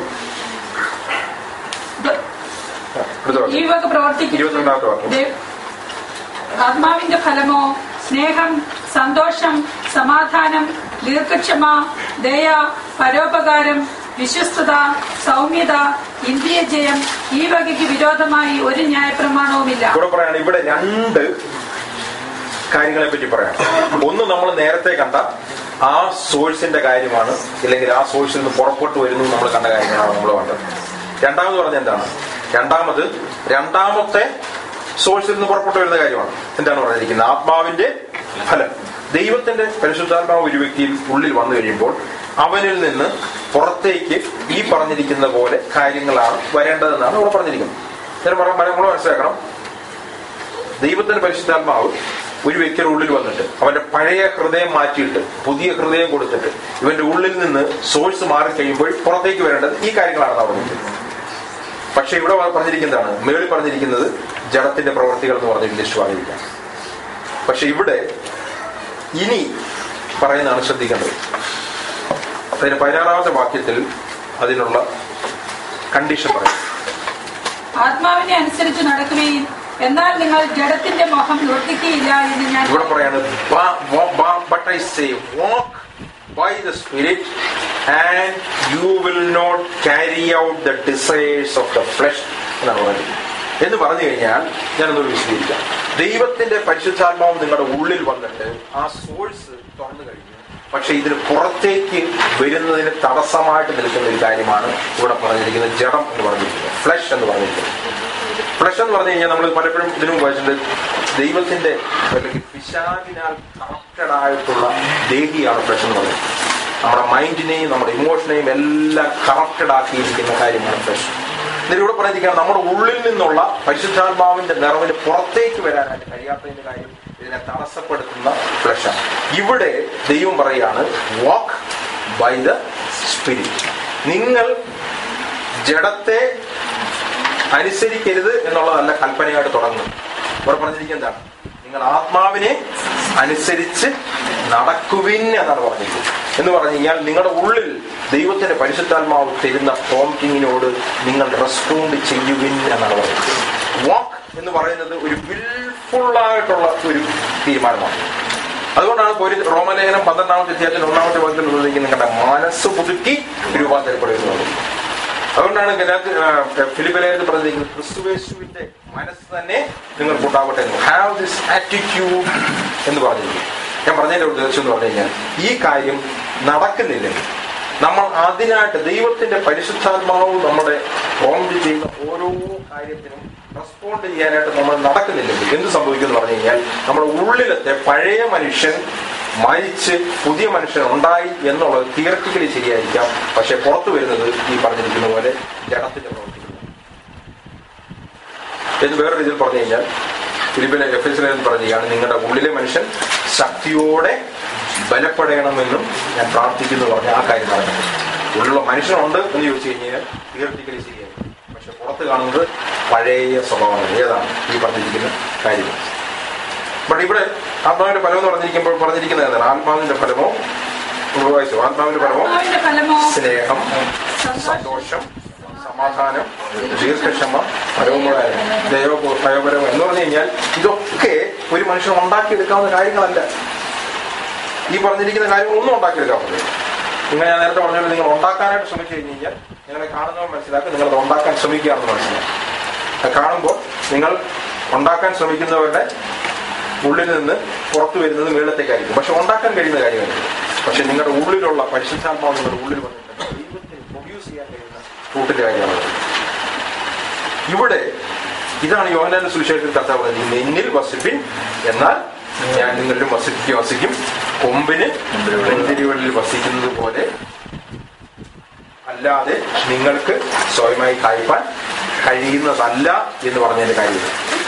ദ- അടുത്ത ഈ വാക്യം വക പ്രവർത്തിക്കുന്നത് ഇരുപത്തിരണ്ടാമത്തെ വാക്യം ദൈ- ആത്മാവിന്റെ ഫലമോ സ്നേഹം സന്തോഷം സമാധാനം ദീർഘക്ഷമ ദയ പരോപകാരം വിശ്വസ്തത സൗമ്യത ഇന്ദ്രിയജയം ഈ വകയ്ക്ക് വിരോധമായി ഒരു ന്യായപ്രമാണവുമില്ല ഇവിടെ പറയാണ് ഇവിടെ രണ്ട് കാര്യങ്ങളെ പറ്റി പറയാം ഒന്ന് നമ്മൾ നേരത്തെ കണ്ട ആ സോഴ്സിന്റെ കാര്യമാണ് ഇല്ലെങ്കിൽ ആ സോഴ്സിൽ നിന്ന് പുറപ്പെട്ടു വരുന്നു എന്ന് നമ്മൾ കണ്ട കാര്യങ്ങളാണ് നമ്മൾ കണ്ടത് രണ്ടാമത് പറഞ്ഞ എന്താണ് രണ്ടാമത് രണ്ടാമത്തെ സോഴ്സിൽ നിന്ന് പുറപ്പെട്ടു വരുന്ന കാര്യമാണ് എന്താണ് പറഞ്ഞിരിക്കുന്നത് ആത്മാവിന്റെ ഫലം ദൈവത്തിന്റെ പരിശുദ്ധാത്മാവ് ഒരു വ്യക്തിയിൽ ഉള്ളിൽ വന്നു കഴിയുമ്പോൾ അവനിൽ നിന്ന് പുറത്തേക്ക് ഈ പറഞ്ഞിരിക്കുന്ന പോലെ കാര്യങ്ങളാണ് വരേണ്ടതെന്നാണ് ഇവിടെ പറഞ്ഞിരിക്കുന്നത് ഞാൻ പറയാൻ നമ്മൾ മനസ്സിലാക്കണം ദൈവത്തിന്റെ പരിശുദ്ധാത്മാവ് ഒരു വ്യക്തിയുടെ ഉള്ളിൽ വന്നിട്ട് അവന്റെ പഴയ ഹൃദയം മാറ്റിയിട്ട് പുതിയ ഹൃദയം കൊടുത്തിട്ട് ഇവന്റെ ഉള്ളിൽ നിന്ന് സോഴ്സ് മാറിക്കഴിയുമ്പോൾ പുറത്തേക്ക് വരേണ്ടത് ഈ കാര്യങ്ങളാണ് പറഞ്ഞിരിക്കുന്നത് പക്ഷെ ഇവിടെ പറഞ്ഞിരിക്കുന്നതാണ് മേളിൽ പറഞ്ഞിരിക്കുന്നത് ജഡത്തിന്റെ പ്രവർത്തികൾ എന്ന് പറഞ്ഞ ലിസ്റ്റ് വാങ്ങിയിരിക്കാം പക്ഷെ ഇവിടെ ഇനി പറയുന്നതാണ് ശ്രദ്ധിക്കേണ്ടത് അതിന് പതിനാറാമത്തെ വാക്യത്തിൽ അതിനുള്ള കണ്ടീഷൻ പറയും ആത്മാവിനെ അനുസരിച്ച് നടക്കുകയും എന്നാൽ നിങ്ങൾ ജഡത്തിന്റെ മോഹം നിവർത്തിക്കുകയില്ല എന്ന് ഞാൻ ഇവിടെ പറയാണ് but I say walk by the spirit and you will not carry out the desires of the flesh എന്നാണ് പറയുന്നത് എന്ന് പറഞ്ഞു കഴിഞ്ഞാൽ ഞാനൊന്നൊരു വിശദീകരിക്കാം ദൈവത്തിന്റെ പരിശുദ്ധാത്മാവ് നിങ്ങളുടെ ഉള്ളിൽ വന്നിട്ട് ആ സോഴ്സ് തുറന്നു കഴിഞ്ഞു പക്ഷെ ഇതിന് പുറത്തേക്ക് വരുന്നതിന് തടസ്സമായിട്ട് നിൽക്കുന്ന ഒരു കാര്യമാണ് ഇവിടെ പറഞ്ഞിരിക്കുന്നത് ജഡം എന്ന് പറഞ്ഞിരിക്കുന്നത് ഫ്ലഷ് എന്ന് പറഞ്ഞിരിക്കുന്നത് ഫ്ലഷ് എന്ന് പറഞ്ഞു കഴിഞ്ഞാൽ നമ്മൾ പലപ്പോഴും ഇതിനു മുമ്പ് വായിച്ചിട്ടുണ്ട് ദൈവത്തിന്റെ അല്ലെങ്കിൽ പിശാചിനാൽ കറക്റ്റഡ് ആയിട്ടുള്ള ദേഹിയാണ് ഫ്ലഷ് എന്ന് പറയുന്നത് നമ്മുടെ മൈൻഡിനെയും നമ്മുടെ ഇമോഷനെയും എല്ലാം കറക്റ്റഡ് ആക്കിയിരിക്കുന്ന കാര്യമാണ് ഫ്ലഷ് എന്നിട്ട് ഇവിടെ പറഞ്ഞിരിക്കുകയാണ് നമ്മുടെ ഉള്ളിൽ നിന്നുള്ള പരിശുദ്ധാത്മാവിന്റെ നിറവിന് പുറത്തേക്ക് വരാനായിട്ട് കഴിയാത്തതിന്റെ കാര്യം ഇതിനെ തടസ്സപ്പെടുത്തുന്ന ഫ്ലഷാണ് ഇവിടെ ദൈവം പറയാണ് വാക്ക് ബൈ ദ സ്പിരിറ്റ് നിങ്ങൾ ജഡത്തെ അനുസരിക്കരുത് എന്നുള്ളതല്ല കൽപ്പനയായിട്ട് തുടങ്ങുന്നത് ഇവിടെ പറഞ്ഞിരിക്കുന്നത് എന്താണ് നിങ്ങൾ ആത്മാവിനെ അനുസരിച്ച് നടക്കുവിൻ എന്നാണ് പറഞ്ഞിരിക്കുന്നത് എന്ന് പറഞ്ഞു കഴിഞ്ഞാൽ നിങ്ങളുടെ ഉള്ളിൽ ദൈവത്തിന്റെ പരിശുദ്ധാത്മാവ് തരുന്ന പ്രോംറ്റിങ്ങിനോട് നിങ്ങൾ റെസ്പോണ്ട് ചെയ്യുവിൻ എന്നാണ് പറയുന്നത് വാക്ക് എന്ന് പറയുന്നത് ഒരു വിൽഫുൾ ആയിട്ടുള്ള ഒരു തീരുമാനമാണ് അതുകൊണ്ടാണ് ഒരു റോമലേഖനം പന്ത്രണ്ടാമത്തെ അധ്യായത്തിൽ ഒന്നാമത്തെ വാക്യത്തിൽ ഉള്ളതെങ്കിൽ നിങ്ങളുടെ മനസ്സ് പുതുക്കി രൂപാന്തരപ്പെടുന്നത് അതുകൊണ്ടാണ് ഗലാത്തി ഫിലിപ്പിലേഖനത്തിൽ പറഞ്ഞിരിക്കുന്നത് ക്രിസ്തുവേശുവിന്റെ മനസ്സ് തന്നെ നിങ്ങൾക്ക് ഉണ്ടാവട്ടെ ഹാവ് ദിസ് ആറ്റിറ്റ്യൂഡ് എന്ന് പറഞ്ഞിരിക്കും ഞാൻ പറഞ്ഞതിന്റെ ഉദ്ദേശം എന്ന് പറഞ്ഞു കഴിഞ്ഞാൽ ഈ കാര്യം നടക്കുന്നില്ലെങ്കിൽ നമ്മൾ അതിനായിട്ട് ദൈവത്തിന്റെ പരിശുദ്ധാത്മാവ് നമ്മുടെ പ്രോംപ്റ്റ് ചെയ്യുന്ന ഓരോ കാര്യത്തിനും റെസ്പോണ്ട് ചെയ്യാനായിട്ട് നമ്മൾ നടക്കുന്നില്ലെങ്കിൽ എന്ത് സംഭവിക്കും എന്ന് പറഞ്ഞു കഴിഞ്ഞാൽ നമ്മുടെ ഉള്ളിലത്തെ പഴയ മനുഷ്യൻ മരിച്ച് പുതിയ മനുഷ്യൻ ഉണ്ടായി എന്നുള്ളത് തിയററ്റിക്കലി ശരിയായിരിക്കാം പക്ഷെ പുറത്തു വരുന്നത് ഈ പറഞ്ഞിരിക്കുന്ന പോലെ ജഡത്തിന്റെ പ്രവർത്തിക്കുന്നു എന്ന് വേറെ രീതിയിൽ പറഞ്ഞു കഴിഞ്ഞാൽ ഫിലിപ്പിലെ എഫ് എസ് പറയുകയാണ് നിങ്ങളുടെ ഉള്ളിലെ മനുഷ്യൻ ശക്തിയോടെ ബലപ്പെടണമെന്നും ഞാൻ പ്രാർത്ഥിക്കുന്നു പറഞ്ഞ ആ കാര്യം നടക്കുന്നത് ഉള്ളിലുള്ള മനുഷ്യനുണ്ട് എന്ന് ചോദിച്ചു കഴിഞ്ഞാൽ തിയററ്റിക്കലി ശരിയായിരിക്കും പക്ഷെ പുറത്ത് കാണുന്നത് പഴയ സ്വഭാവമാണ് ഏതാണ് ഈ പറഞ്ഞിരിക്കുന്ന കാര്യം ബട്ട് ഇവിടെ ആത്മാവിന്റെ ഫലം എന്ന് പറഞ്ഞിരിക്കുമ്പോൾ പറഞ്ഞിരിക്കുന്നത് എന്താണ് ആത്മാവിന്റെ ഫലമോ നമ്മൾ വായിച്ചു ആത്മാവിന്റെ ഫലമോ ആത്മാവിന്റെ ഫലമോ സ്നേഹം സന്തോഷം സമാധാനം ദീർഘക്ഷമ പരവുമുളായ ദൈവപരം എന്ന് പറഞ്ഞു കഴിഞ്ഞാൽ ഇതൊക്കെ ഒരു മനുഷ്യൻ ഉണ്ടാക്കിയെടുക്കാവുന്ന കാര്യങ്ങളല്ല ഈ പറഞ്ഞിരിക്കുന്ന കാര്യങ്ങളൊന്നും ഉണ്ടാക്കിയെടുക്കാൻ പറ്റില്ല നിങ്ങൾ ഞാൻ നേരത്തെ പറഞ്ഞാൽ നിങ്ങൾ ഉണ്ടാക്കാനായിട്ട് ശ്രമിച്ചു കഴിഞ്ഞ് കഴിഞ്ഞാൽ നിങ്ങളെ കാണുന്നവർ മനസ്സിലാക്കും നിങ്ങളത് ഉണ്ടാക്കാൻ ശ്രമിക്കുകയാണെന്ന് മനസ്സിലാക്കും അത് കാണുമ്പോൾ നിങ്ങൾ ഉണ്ടാക്കാൻ ശ്രമിക്കുന്നവരുടെ ഉള്ളിൽ നിന്ന് പുറത്തു വരുന്നത് മേളത്തേക്കായിരിക്കും പക്ഷെ ഉണ്ടാക്കാൻ കഴിയുന്ന കാര്യമല്ല പക്ഷെ നിങ്ങളുടെ ഉള്ളിലുള്ള പരിശുദ്ധാത്മാവ് നിങ്ങളുടെ ഉള്ളിൽ വന്നിട്ടുണ്ട് ദൈവത്തിന് പ്രൊഡ്യൂസ് ചെയ്യാൻ കഴിയുന്ന ഫ്രൂട്ടിന്റെ കാര്യമാണ് ഇവിടെ ഇതാണ് യോഹനാന്റെ സുവിശേഷത്തിൽ കർത്താവ് പറഞ്ഞത് എന്നിൽ വസിപ്പിൻ എന്നാൽ ഞാൻ നിങ്ങളിലും വസിപ്പിക്കും വസിക്കും കൊമ്പിന് മുന്തിരിവള്ളിൽ വസിക്കുന്നത് പോലെ അല്ലാതെ നിങ്ങൾക്ക് സ്വയമായി കായ്പാൻ കഴിയുന്നതല്ല എന്ന് പറഞ്ഞതിന്റെ കാര്യം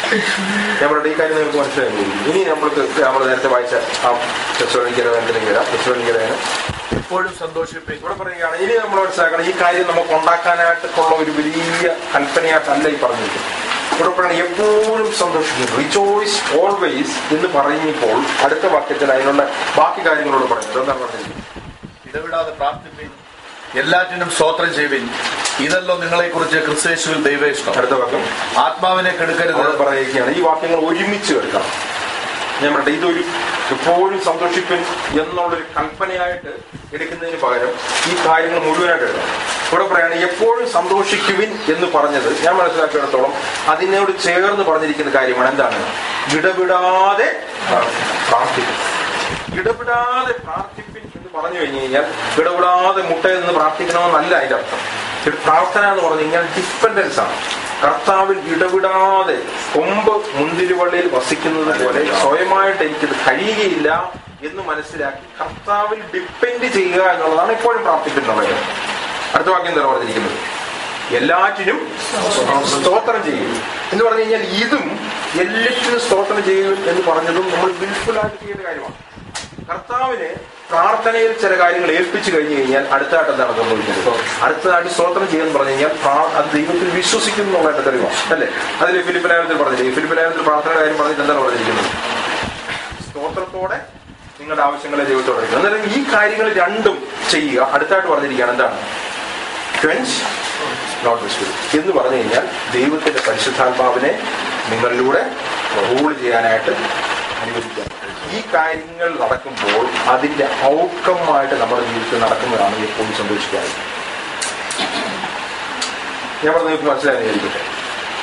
ഞാൻ പറയട്ടെ ഈ കാര്യം നിങ്ങൾക്ക് മനസ്സിലായി ഇനി നമ്മൾക്ക് നമ്മൾ നേരത്തെ വായിച്ച ആ തെസ്വലിക്കലേഖനത്തിലേക്ക് വരാം തെസ്വലിക്കലേഖനം എപ്പോഴും സന്തോഷിപ്പിക്കും ഇവിടെ പറയുകയാണ് ഇനി നമ്മൾ മനസ്സിലാക്കണം ഈ കാര്യം നമുക്ക് ഉണ്ടാക്കാനായിട്ടുള്ള ഒരു വലിയ കൽപ്പനയായിട്ടല്ല ഈ പറഞ്ഞിരിക്കുന്നത് ഇവിടെ പറയുന്നത് എപ്പോഴും സന്തോഷിക്കും റിജോയ്സ് ഓൾവേസ് എന്ന് പറയുമ്പോൾ അടുത്ത വാക്യത്തിൽ അതിനുള്ള ബാക്കി കാര്യങ്ങളോട് പറയുന്നത് എന്താണ് പറഞ്ഞിരിക്കുന്നത് ഇടവിടാതെ പ്രാർത്ഥിപ്പിൻ എല്ലാറ്റിനും സ്തോത്രം ചെയ്യുവിൻ ഇതല്ലോ നിങ്ങളെ കുറിച്ച് ക്രിസ്തേശുവിൽ ദൈവേഷ്ടം അടുത്ത വാക്യം ആത്മാവിനെ കെടുക്കരുത് അവിടെ പറയുകയാണ് ഈ വാക്യങ്ങൾ ഒരുമിച്ച് എടുക്കണം ഞാൻ പറയട്ടെ ഇതൊരു എപ്പോഴും സന്തോഷിപ്പിൻ എന്നുള്ളൊരു കൽപ്പനയായിട്ട് എടുക്കുന്നതിന് പകരം ഈ കാര്യങ്ങൾ മുഴുവനായിട്ട് എടുക്കണം ഇവിടെ പറയാണ് എപ്പോഴും സന്തോഷിക്കുവിൻ എന്ന് പറഞ്ഞത് ഞാൻ മനസ്സിലാക്കിയിടത്തോളം അതിനോട് ചേർന്ന് പറഞ്ഞിരിക്കുന്ന കാര്യമാണ് എന്താണ് ഇടപെടാതെ പ്രാർത്ഥിക്കും ഇടപെടാതെ പ്രാർത്ഥിപ്പിൻ എന്ന് പറഞ്ഞു കഴിഞ്ഞു കഴിഞ്ഞാൽ ഇടപെടാതെ മുട്ടയിൽ നിന്ന് പ്രാർത്ഥിക്കണമെന്നല്ല അതിന്റെ അർത്ഥം ഒരു പ്രാർത്ഥന എന്ന് പറഞ്ഞു കഴിഞ്ഞാൽ ഡിപ്പെൻഡൻസ് ആണ് കർത്താവിൽ ഇടപെടാതെ കൊമ്പ് മുന്തിരിവള്ളിയിൽ വസിക്കുന്നത് പോലെ സ്വയമായിട്ട് എനിക്കിത് കഴിയുകയില്ല എന്ന് മനസ്സിലാക്കി കർത്താവിൽ ഡിപ്പെൻഡ് ചെയ്യുക എന്നുള്ളതാണ് എപ്പോഴും പ്രാർത്ഥിക്കുന്നുള്ളത് അടുത്ത വാക്യം എന്താണ് പറഞ്ഞിരിക്കുന്നത് എല്ലാറ്റിനും സ്തോത്രം ചെയ്യും എന്ന് പറഞ്ഞു കഴിഞ്ഞാൽ ഇതും എല്ലാറ്റിനും സ്തോത്രം ചെയ്യും എന്ന് പറഞ്ഞതും നമ്മൾ വിൽഫുൾ ആയിട്ട് ചെയ്യേണ്ട കാര്യമാണ് കർത്താവിന് പ്രാർത്ഥനയിൽ ചില കാര്യങ്ങൾ ഏൽപ്പിച്ചു കഴിഞ്ഞു കഴിഞ്ഞാൽ അടുത്തായിട്ട് എന്താണ് സംഭവിക്കുന്നത് അടുത്തതായിട്ട് സ്തോത്രം ചെയ്യാന്ന് പറഞ്ഞു കഴിഞ്ഞാൽ പ്രാ- അത് ദൈവത്തിൽ വിശ്വസിക്കുന്നു എന്നുള്ളതിന്റെ തെളിവാണ് അല്ലേ അതിൽ ഫിലിപ്പിലായത്തിൽ പറഞ്ഞില്ലേ ഫിലിപ്പിലായത്തിൽ പ്രാർത്ഥനയുടെ കാര്യം പറഞ്ഞിട്ട് എന്താണ് പറഞ്ഞിരിക്കുന്നത് സ്തോത്രത്തോടെ നിങ്ങളുടെ ആവശ്യങ്ങളെ ദൈവത്തോടെ അറിയിക്കുക അന്നേരം ഈ കാര്യങ്ങൾ രണ്ടും ചെയ്യുക അടുത്തായിട്ട് പറഞ്ഞിരിക്കുകയാണ് എന്താണ് ക്വൻസ് നോട്ട് വിസ്പിരിറ്റ് എന്ന് പറഞ്ഞു കഴിഞ്ഞാൽ ദൈവത്തിന്റെ പരിശുദ്ധാത്മാവിനെ നിങ്ങളിലൂടെ റൂൾ ചെയ്യാനായിട്ട് അനുവദിക്കുക ഈ കാര്യങ്ങൾ നടക്കുമ്പോൾ അതിന്റെ ഔട്ട്കമായിട്ട് നമ്മുടെ ജീവിതത്തിൽ നടക്കുന്നതാണ് എപ്പോഴും സന്തോഷിക്കാറ് ഞാൻ പറഞ്ഞ നിങ്ങൾക്ക് മനസ്സിലായി വിചാരിക്കട്ടെ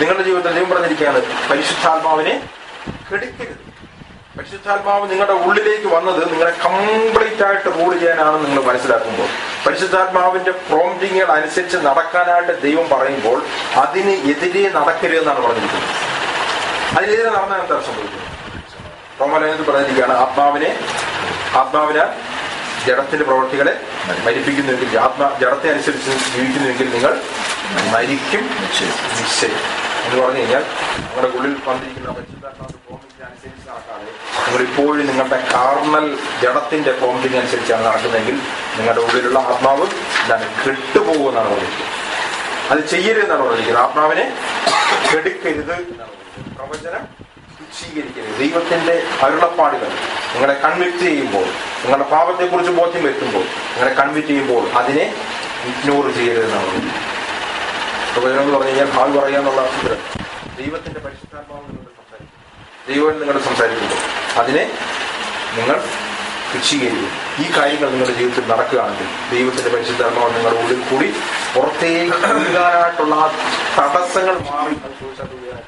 നിങ്ങളുടെ ജീവിതത്തിൽ ദൈവം പറഞ്ഞിരിക്കുകയാണ് പരിശുദ്ധാത്മാവിനെ കെടുക്കരുത് പരിശുദ്ധാത്മാവ് നിങ്ങളുടെ ഉള്ളിലേക്ക് വന്നത് നിങ്ങളെ കംപ്ലീറ്റ് ആയിട്ട് റൂൾ ചെയ്യാനാണ് നിങ്ങൾ മനസ്സിലാക്കുമ്പോൾ പരിശുദ്ധാത്മാവിന്റെ പ്രോംറ്റിങ്ങുകൾ അനുസരിച്ച് നടക്കാനായിട്ട് ദൈവം പറയുമ്പോൾ അതിന് എതിരെ നടക്കരുത് എന്നാണ് പറഞ്ഞിരിക്കുന്നത് അതിനെതിരെ നടന്നാൽ എന്താ സംഭവിക്കുന്നത് റോമലേഖനത്തിൽ പറഞ്ഞിരിക്കുകയാണ് ആത്മാവിനെ ആത്മാവിനാൽ ജഡത്തിന്റെ പ്രവൃത്തികളെ മരിപ്പിക്കുന്നുവെങ്കിൽ ആത്മാ ജഡത്തെ അനുസരിച്ച് ജീവിക്കുന്നുവെങ്കിൽ നിങ്ങൾ മരിക്കും നിശ്ചയം എന്ന് പറഞ്ഞു കഴിഞ്ഞാൽ നിങ്ങളുടെ ഉള്ളിൽ വന്നിരിക്കുന്ന പരിശുദ്ധാത്മാവിന്റെ പ്രോമിസിന് അനുസരിച്ച് നടക്കാതെ നിങ്ങൾ ഇപ്പോഴും നിങ്ങളുടെ കാർണൽ ജഡത്തിന്റെ പ്രോമിസിന് അനുസരിച്ചാണ് നടക്കുന്നതെങ്കിൽ നിങ്ങളുടെ ഉള്ളിലുള്ള ആത്മാവ് എന്താണ് കെട്ടുപോകുമെന്നാണ് പറഞ്ഞിരിക്കുന്നത് അത് ചെയ്യരുതെന്നാണ് പറഞ്ഞിരിക്കുന്നത് ആത്മാവിനെ കെടുക്കരുത് എന്നാണ് പറഞ്ഞിരിക്കുന്നത്. പ്രവചനം തുച്ഛീകരിക്കരുത് ദൈവത്തിന്റെ അരുളപ്പാടുകൾ നിങ്ങളെ കൺവിക്ട് ചെയ്യുമ്പോൾ നിങ്ങളുടെ പാപത്തെക്കുറിച്ച് ബോധ്യം വരുത്തുമ്പോൾ നിങ്ങളെ കൺവിക്ട് ചെയ്യുമ്പോൾ അതിനെ ഇഗ്നോർ ചെയ്യരുതെന്നാണ് പറഞ്ഞിരിക്കുന്നത്. പ്രവചനം എന്ന് പറഞ്ഞു കഴിഞ്ഞാൽ ഭാവി പറയാന്നുള്ള ഉത്തരം ദൈവത്തിന്റെ പരിശുദ്ധാത്മാവ് നിങ്ങളോട് സംസാരിക്കും ദൈവം നിങ്ങളോട് സംസാരിക്കുമ്പോൾ അതിനെ നിങ്ങൾ തുച്ഛീകരിക്കും ഈ കാര്യങ്ങൾ നിങ്ങളുടെ ജീവിതത്തിൽ നടക്കുകയാണെങ്കിൽ ദൈവത്തിന്റെ പരിശുദ്ധാത്മാവ് നിങ്ങളുടെ ഉള്ളിൽ കൂടി പുറത്തേക്ക് ഒഴുകാനായിട്ടുള്ള ആ തടസ്സങ്ങൾ മാറി അത് ചോദിച്ചാൽ ഒഴുകാനായിട്ട്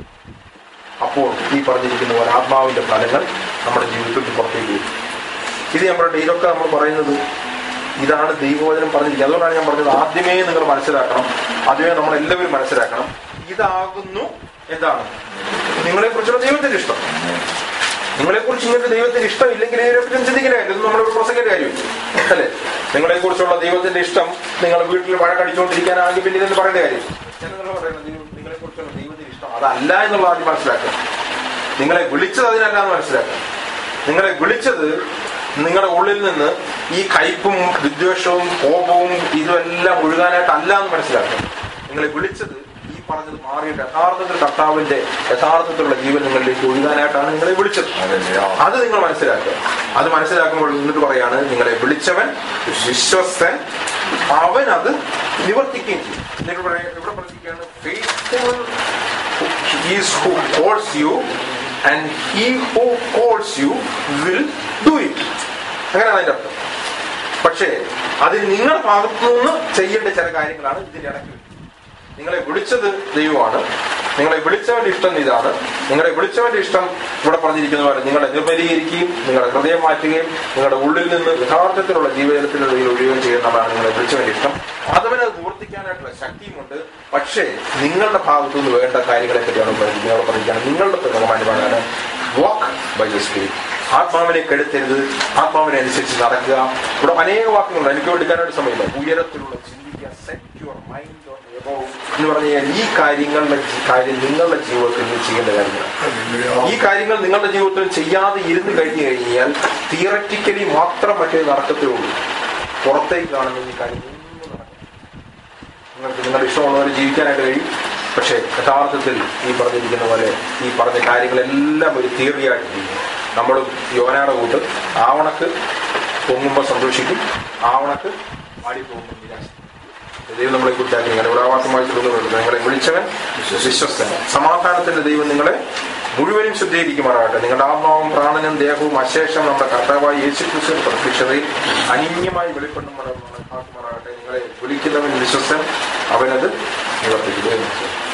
അപ്പോൾ ഈ പറഞ്ഞിരിക്കുന്ന പോലെ ആത്മാവിന്റെ ഫലങ്ങൾ നമ്മുടെ ജീവിതത്തിൽ പുറത്തേക്ക് വരും ഇത് ഞാൻ പറയട്ടെ ഇതൊക്കെ നമ്മൾ പറയുന്നത് ഇതാണ് ദൈവവചനം പറഞ്ഞിരിക്കുന്നത് അതുകൊണ്ടാണ് ഞാൻ പറഞ്ഞത് ആദ്യമേ നിങ്ങൾ മനസ്സിലാക്കണം ആദ്യമേ നമ്മൾ എല്ലാവരും മനസ്സിലാക്കണം ഇതാകുന്നു എന്താണ് നിങ്ങളെ കുറിച്ചുള്ള ദൈവത്തിന്റെ ഇഷ്ടം നിങ്ങളെ കുറിച്ച് ഇങ്ങനത്തെ ദൈവത്തിന്റെ ഇഷ്ടം ഇല്ലെങ്കിൽ ഇതിനെപ്പറ്റി ചിന്തിക്കില്ല ഇത് നമ്മുടെ പ്രസംഗന്റെ കാര്യമില്ല അല്ലേ നിങ്ങളെ കുറിച്ചുള്ള ദൈവത്തിന്റെ ഇഷ്ടം നിങ്ങൾ വീട്ടിൽ വഴക്കടിച്ചുകൊണ്ടിരിക്കാനാണെങ്കിൽ പിന്നെ ഇതെന്ന് പറയേണ്ട കാര്യം ജനങ്ങൾ പറയുന്നത് നിങ്ങളെ കുറിച്ചുള്ള ദൈവത്തിന്റെ ഇഷ്ടം അതല്ല എന്നുള്ള ആദ്യം മനസ്സിലാക്കുക നിങ്ങളെ വിളിച്ചത് അതിനല്ല എന്ന് മനസ്സിലാക്കുക നിങ്ങളെ വിളിച്ചത് നിങ്ങളുടെ ഉള്ളിൽ നിന്ന് ഈ കയ്പും വിദ്വേഷവും കോപവും ഇതുമെല്ലാം ഒഴുകാനായിട്ട് അല്ല എന്ന് മനസ്സിലാക്കുക നിങ്ങളെ വിളിച്ചത് ഈ പറഞ്ഞത് മാറിയിട്ട് യഥാർത്ഥത്തിൽ കർത്താവിന്റെ യഥാർത്ഥത്തിലുള്ള ജീവൻ നിങ്ങളിലേക്ക് ഒഴുകാനായിട്ടാണ് നിങ്ങളെ വിളിച്ചത് അത് നിങ്ങൾ മനസ്സിലാക്കുക അത് മനസ്സിലാക്കുമ്പോൾ എന്നിട്ട് പറയാണ് നിങ്ങളെ വിളിച്ചവൻ വിശ്വസ്തൻ അവൻ അത് നിവർത്തിക്കുകയും ചെയ്യും എന്നിട്ട് പറയാ- ഇവിടെ പറഞ്ഞിരിക്കുകയാണ് faithful is who calls you and he who calls you will do it അങ്ങനെയാണ് അതിന്റെ അർത്ഥം പക്ഷേ അതിന് നിങ്ങളുടെ ഭാഗത്തു നിന്ന് ചെയ്യേണ്ട ചില കാര്യങ്ങളാണ് ഇതിന്റെ ഇടയ്ക്ക് വരുന്നത്. നിങ്ങളെ വിളിച്ചത് ദൈവമാണ് നിങ്ങളെ വിളിച്ചവന്റെ ഇഷ്ടം ഇതാണ് നിങ്ങളെ വിളിച്ചവന്റെ ഇഷ്ടം ഇവിടെ പറഞ്ഞിരിക്കുന്ന പോലെ നിങ്ങളെ നിർമ്മലീകരിക്കുകയും നിങ്ങളുടെ ഹൃദയം മാറ്റുകയും നിങ്ങളുടെ ഉള്ളിൽ നിന്ന് യഥാർത്ഥത്തിലുള്ള ജീവജലത്തിന്റെ ഇടയിൽ ഒഴിയുകയും ചെയ്യുന്നതാണ് നിങ്ങളെ വിളിച്ചവന്റെ ഇഷ്ടം അതവന് അത് നിവർത്തിക്കാനായിട്ടുള്ള ശക്തിയുമുണ്ട് പക്ഷേ നിങ്ങളുടെ ഭാഗത്തു നിന്ന് വേണ്ട കാര്യങ്ങളെ പറ്റിയാണ് പറഞ്ഞിരിക്കുന്നത് അവിടെ പറഞ്ഞിരിക്കുകയാണ് നിങ്ങളുടെ പ്രകടമാനുമാണ് വാക്ക് ബൈ ദ സ്പിരിറ്റ് ആത്മാവിനെ കെടുത്തരുത് ആത്മാവിനെ അനുസരിച്ച് നടക്കുക ഇവിടെ അനേക വാക്കുകളുണ്ട് എനിക്ക് എടുക്കാനായിട്ട് സമയമില്ല ഉയരത്തിലുള്ള ചിന്തിക്കുക set your mind on above എന്ന് പറഞ്ഞു കഴിഞ്ഞാൽ ഈ കാര്യങ്ങളുടെ ജി- കാര്യം നിങ്ങളുടെ ജീവിതത്തിൽ നിങ്ങൾ ചെയ്യേണ്ട കാര്യങ്ങളാണ് ഈ കാര്യങ്ങൾ നിങ്ങളുടെ ജീവിതത്തിൽ ചെയ്യാതെ ഇരുന്ന് കഴിഞ്ഞു കഴിഞ്ഞാൽ തിയററ്റിക്കലി മാത്രം മറ്റേ നടക്കത്തേ ഉള്ളൂ പുറത്തേക്ക് കാണുന്ന ഈ കാര്യം ഒന്നും നടക്കില്ല നിങ്ങൾക്ക് നിങ്ങളുടെ ഇഷ്ടമുള്ളവരെ ജീവിക്കാനായിട്ട് കഴിയും പക്ഷേ യഥാർത്ഥത്തിൽ ഈ പറഞ്ഞിരിക്കുന്ന പോലെ ഈ പറഞ്ഞ കാര്യങ്ങളെല്ലാം ഒരു തിയറിയായിട്ട് ചെയ്യും നമ്മളും യോനാടെ കൂട്ട് ആവണക്ക് പൊങ്ങുമ്പോൾ സന്തോഷിക്കും ആവണക്ക് മാടിപ്പോകുമ്പോൾ നിരാശ ദൈവം നമ്മളെ കുറിച്ചാക്കി നിങ്ങളെ ഉടാവാസമായി തുടങ്ങുന്നുണ്ട് നിങ്ങളെ വിളിച്ചവൻ വിശ്വസ്തൻ സമാധാനത്തിന്റെ ദൈവം നിങ്ങളെ മുഴുവനും ശുദ്ധീകരിക്കുമാറാകട്ടെ നിങ്ങളുടെ ആത്മാവും പ്രാണനും ദേഹവും അശേഷം നമ്മുടെ കർത്താവായ യേശുക്രിസ്തു പ്രത്യക്ഷതയിൽ അനന്യമായി വെളിപ്പെടുമാറാകട്ടെ നിങ്ങളെ വിളിക്കുന്നവൻ വിശ്വസ്തൻ അവനത് നിവർത്തിക്കുന്നു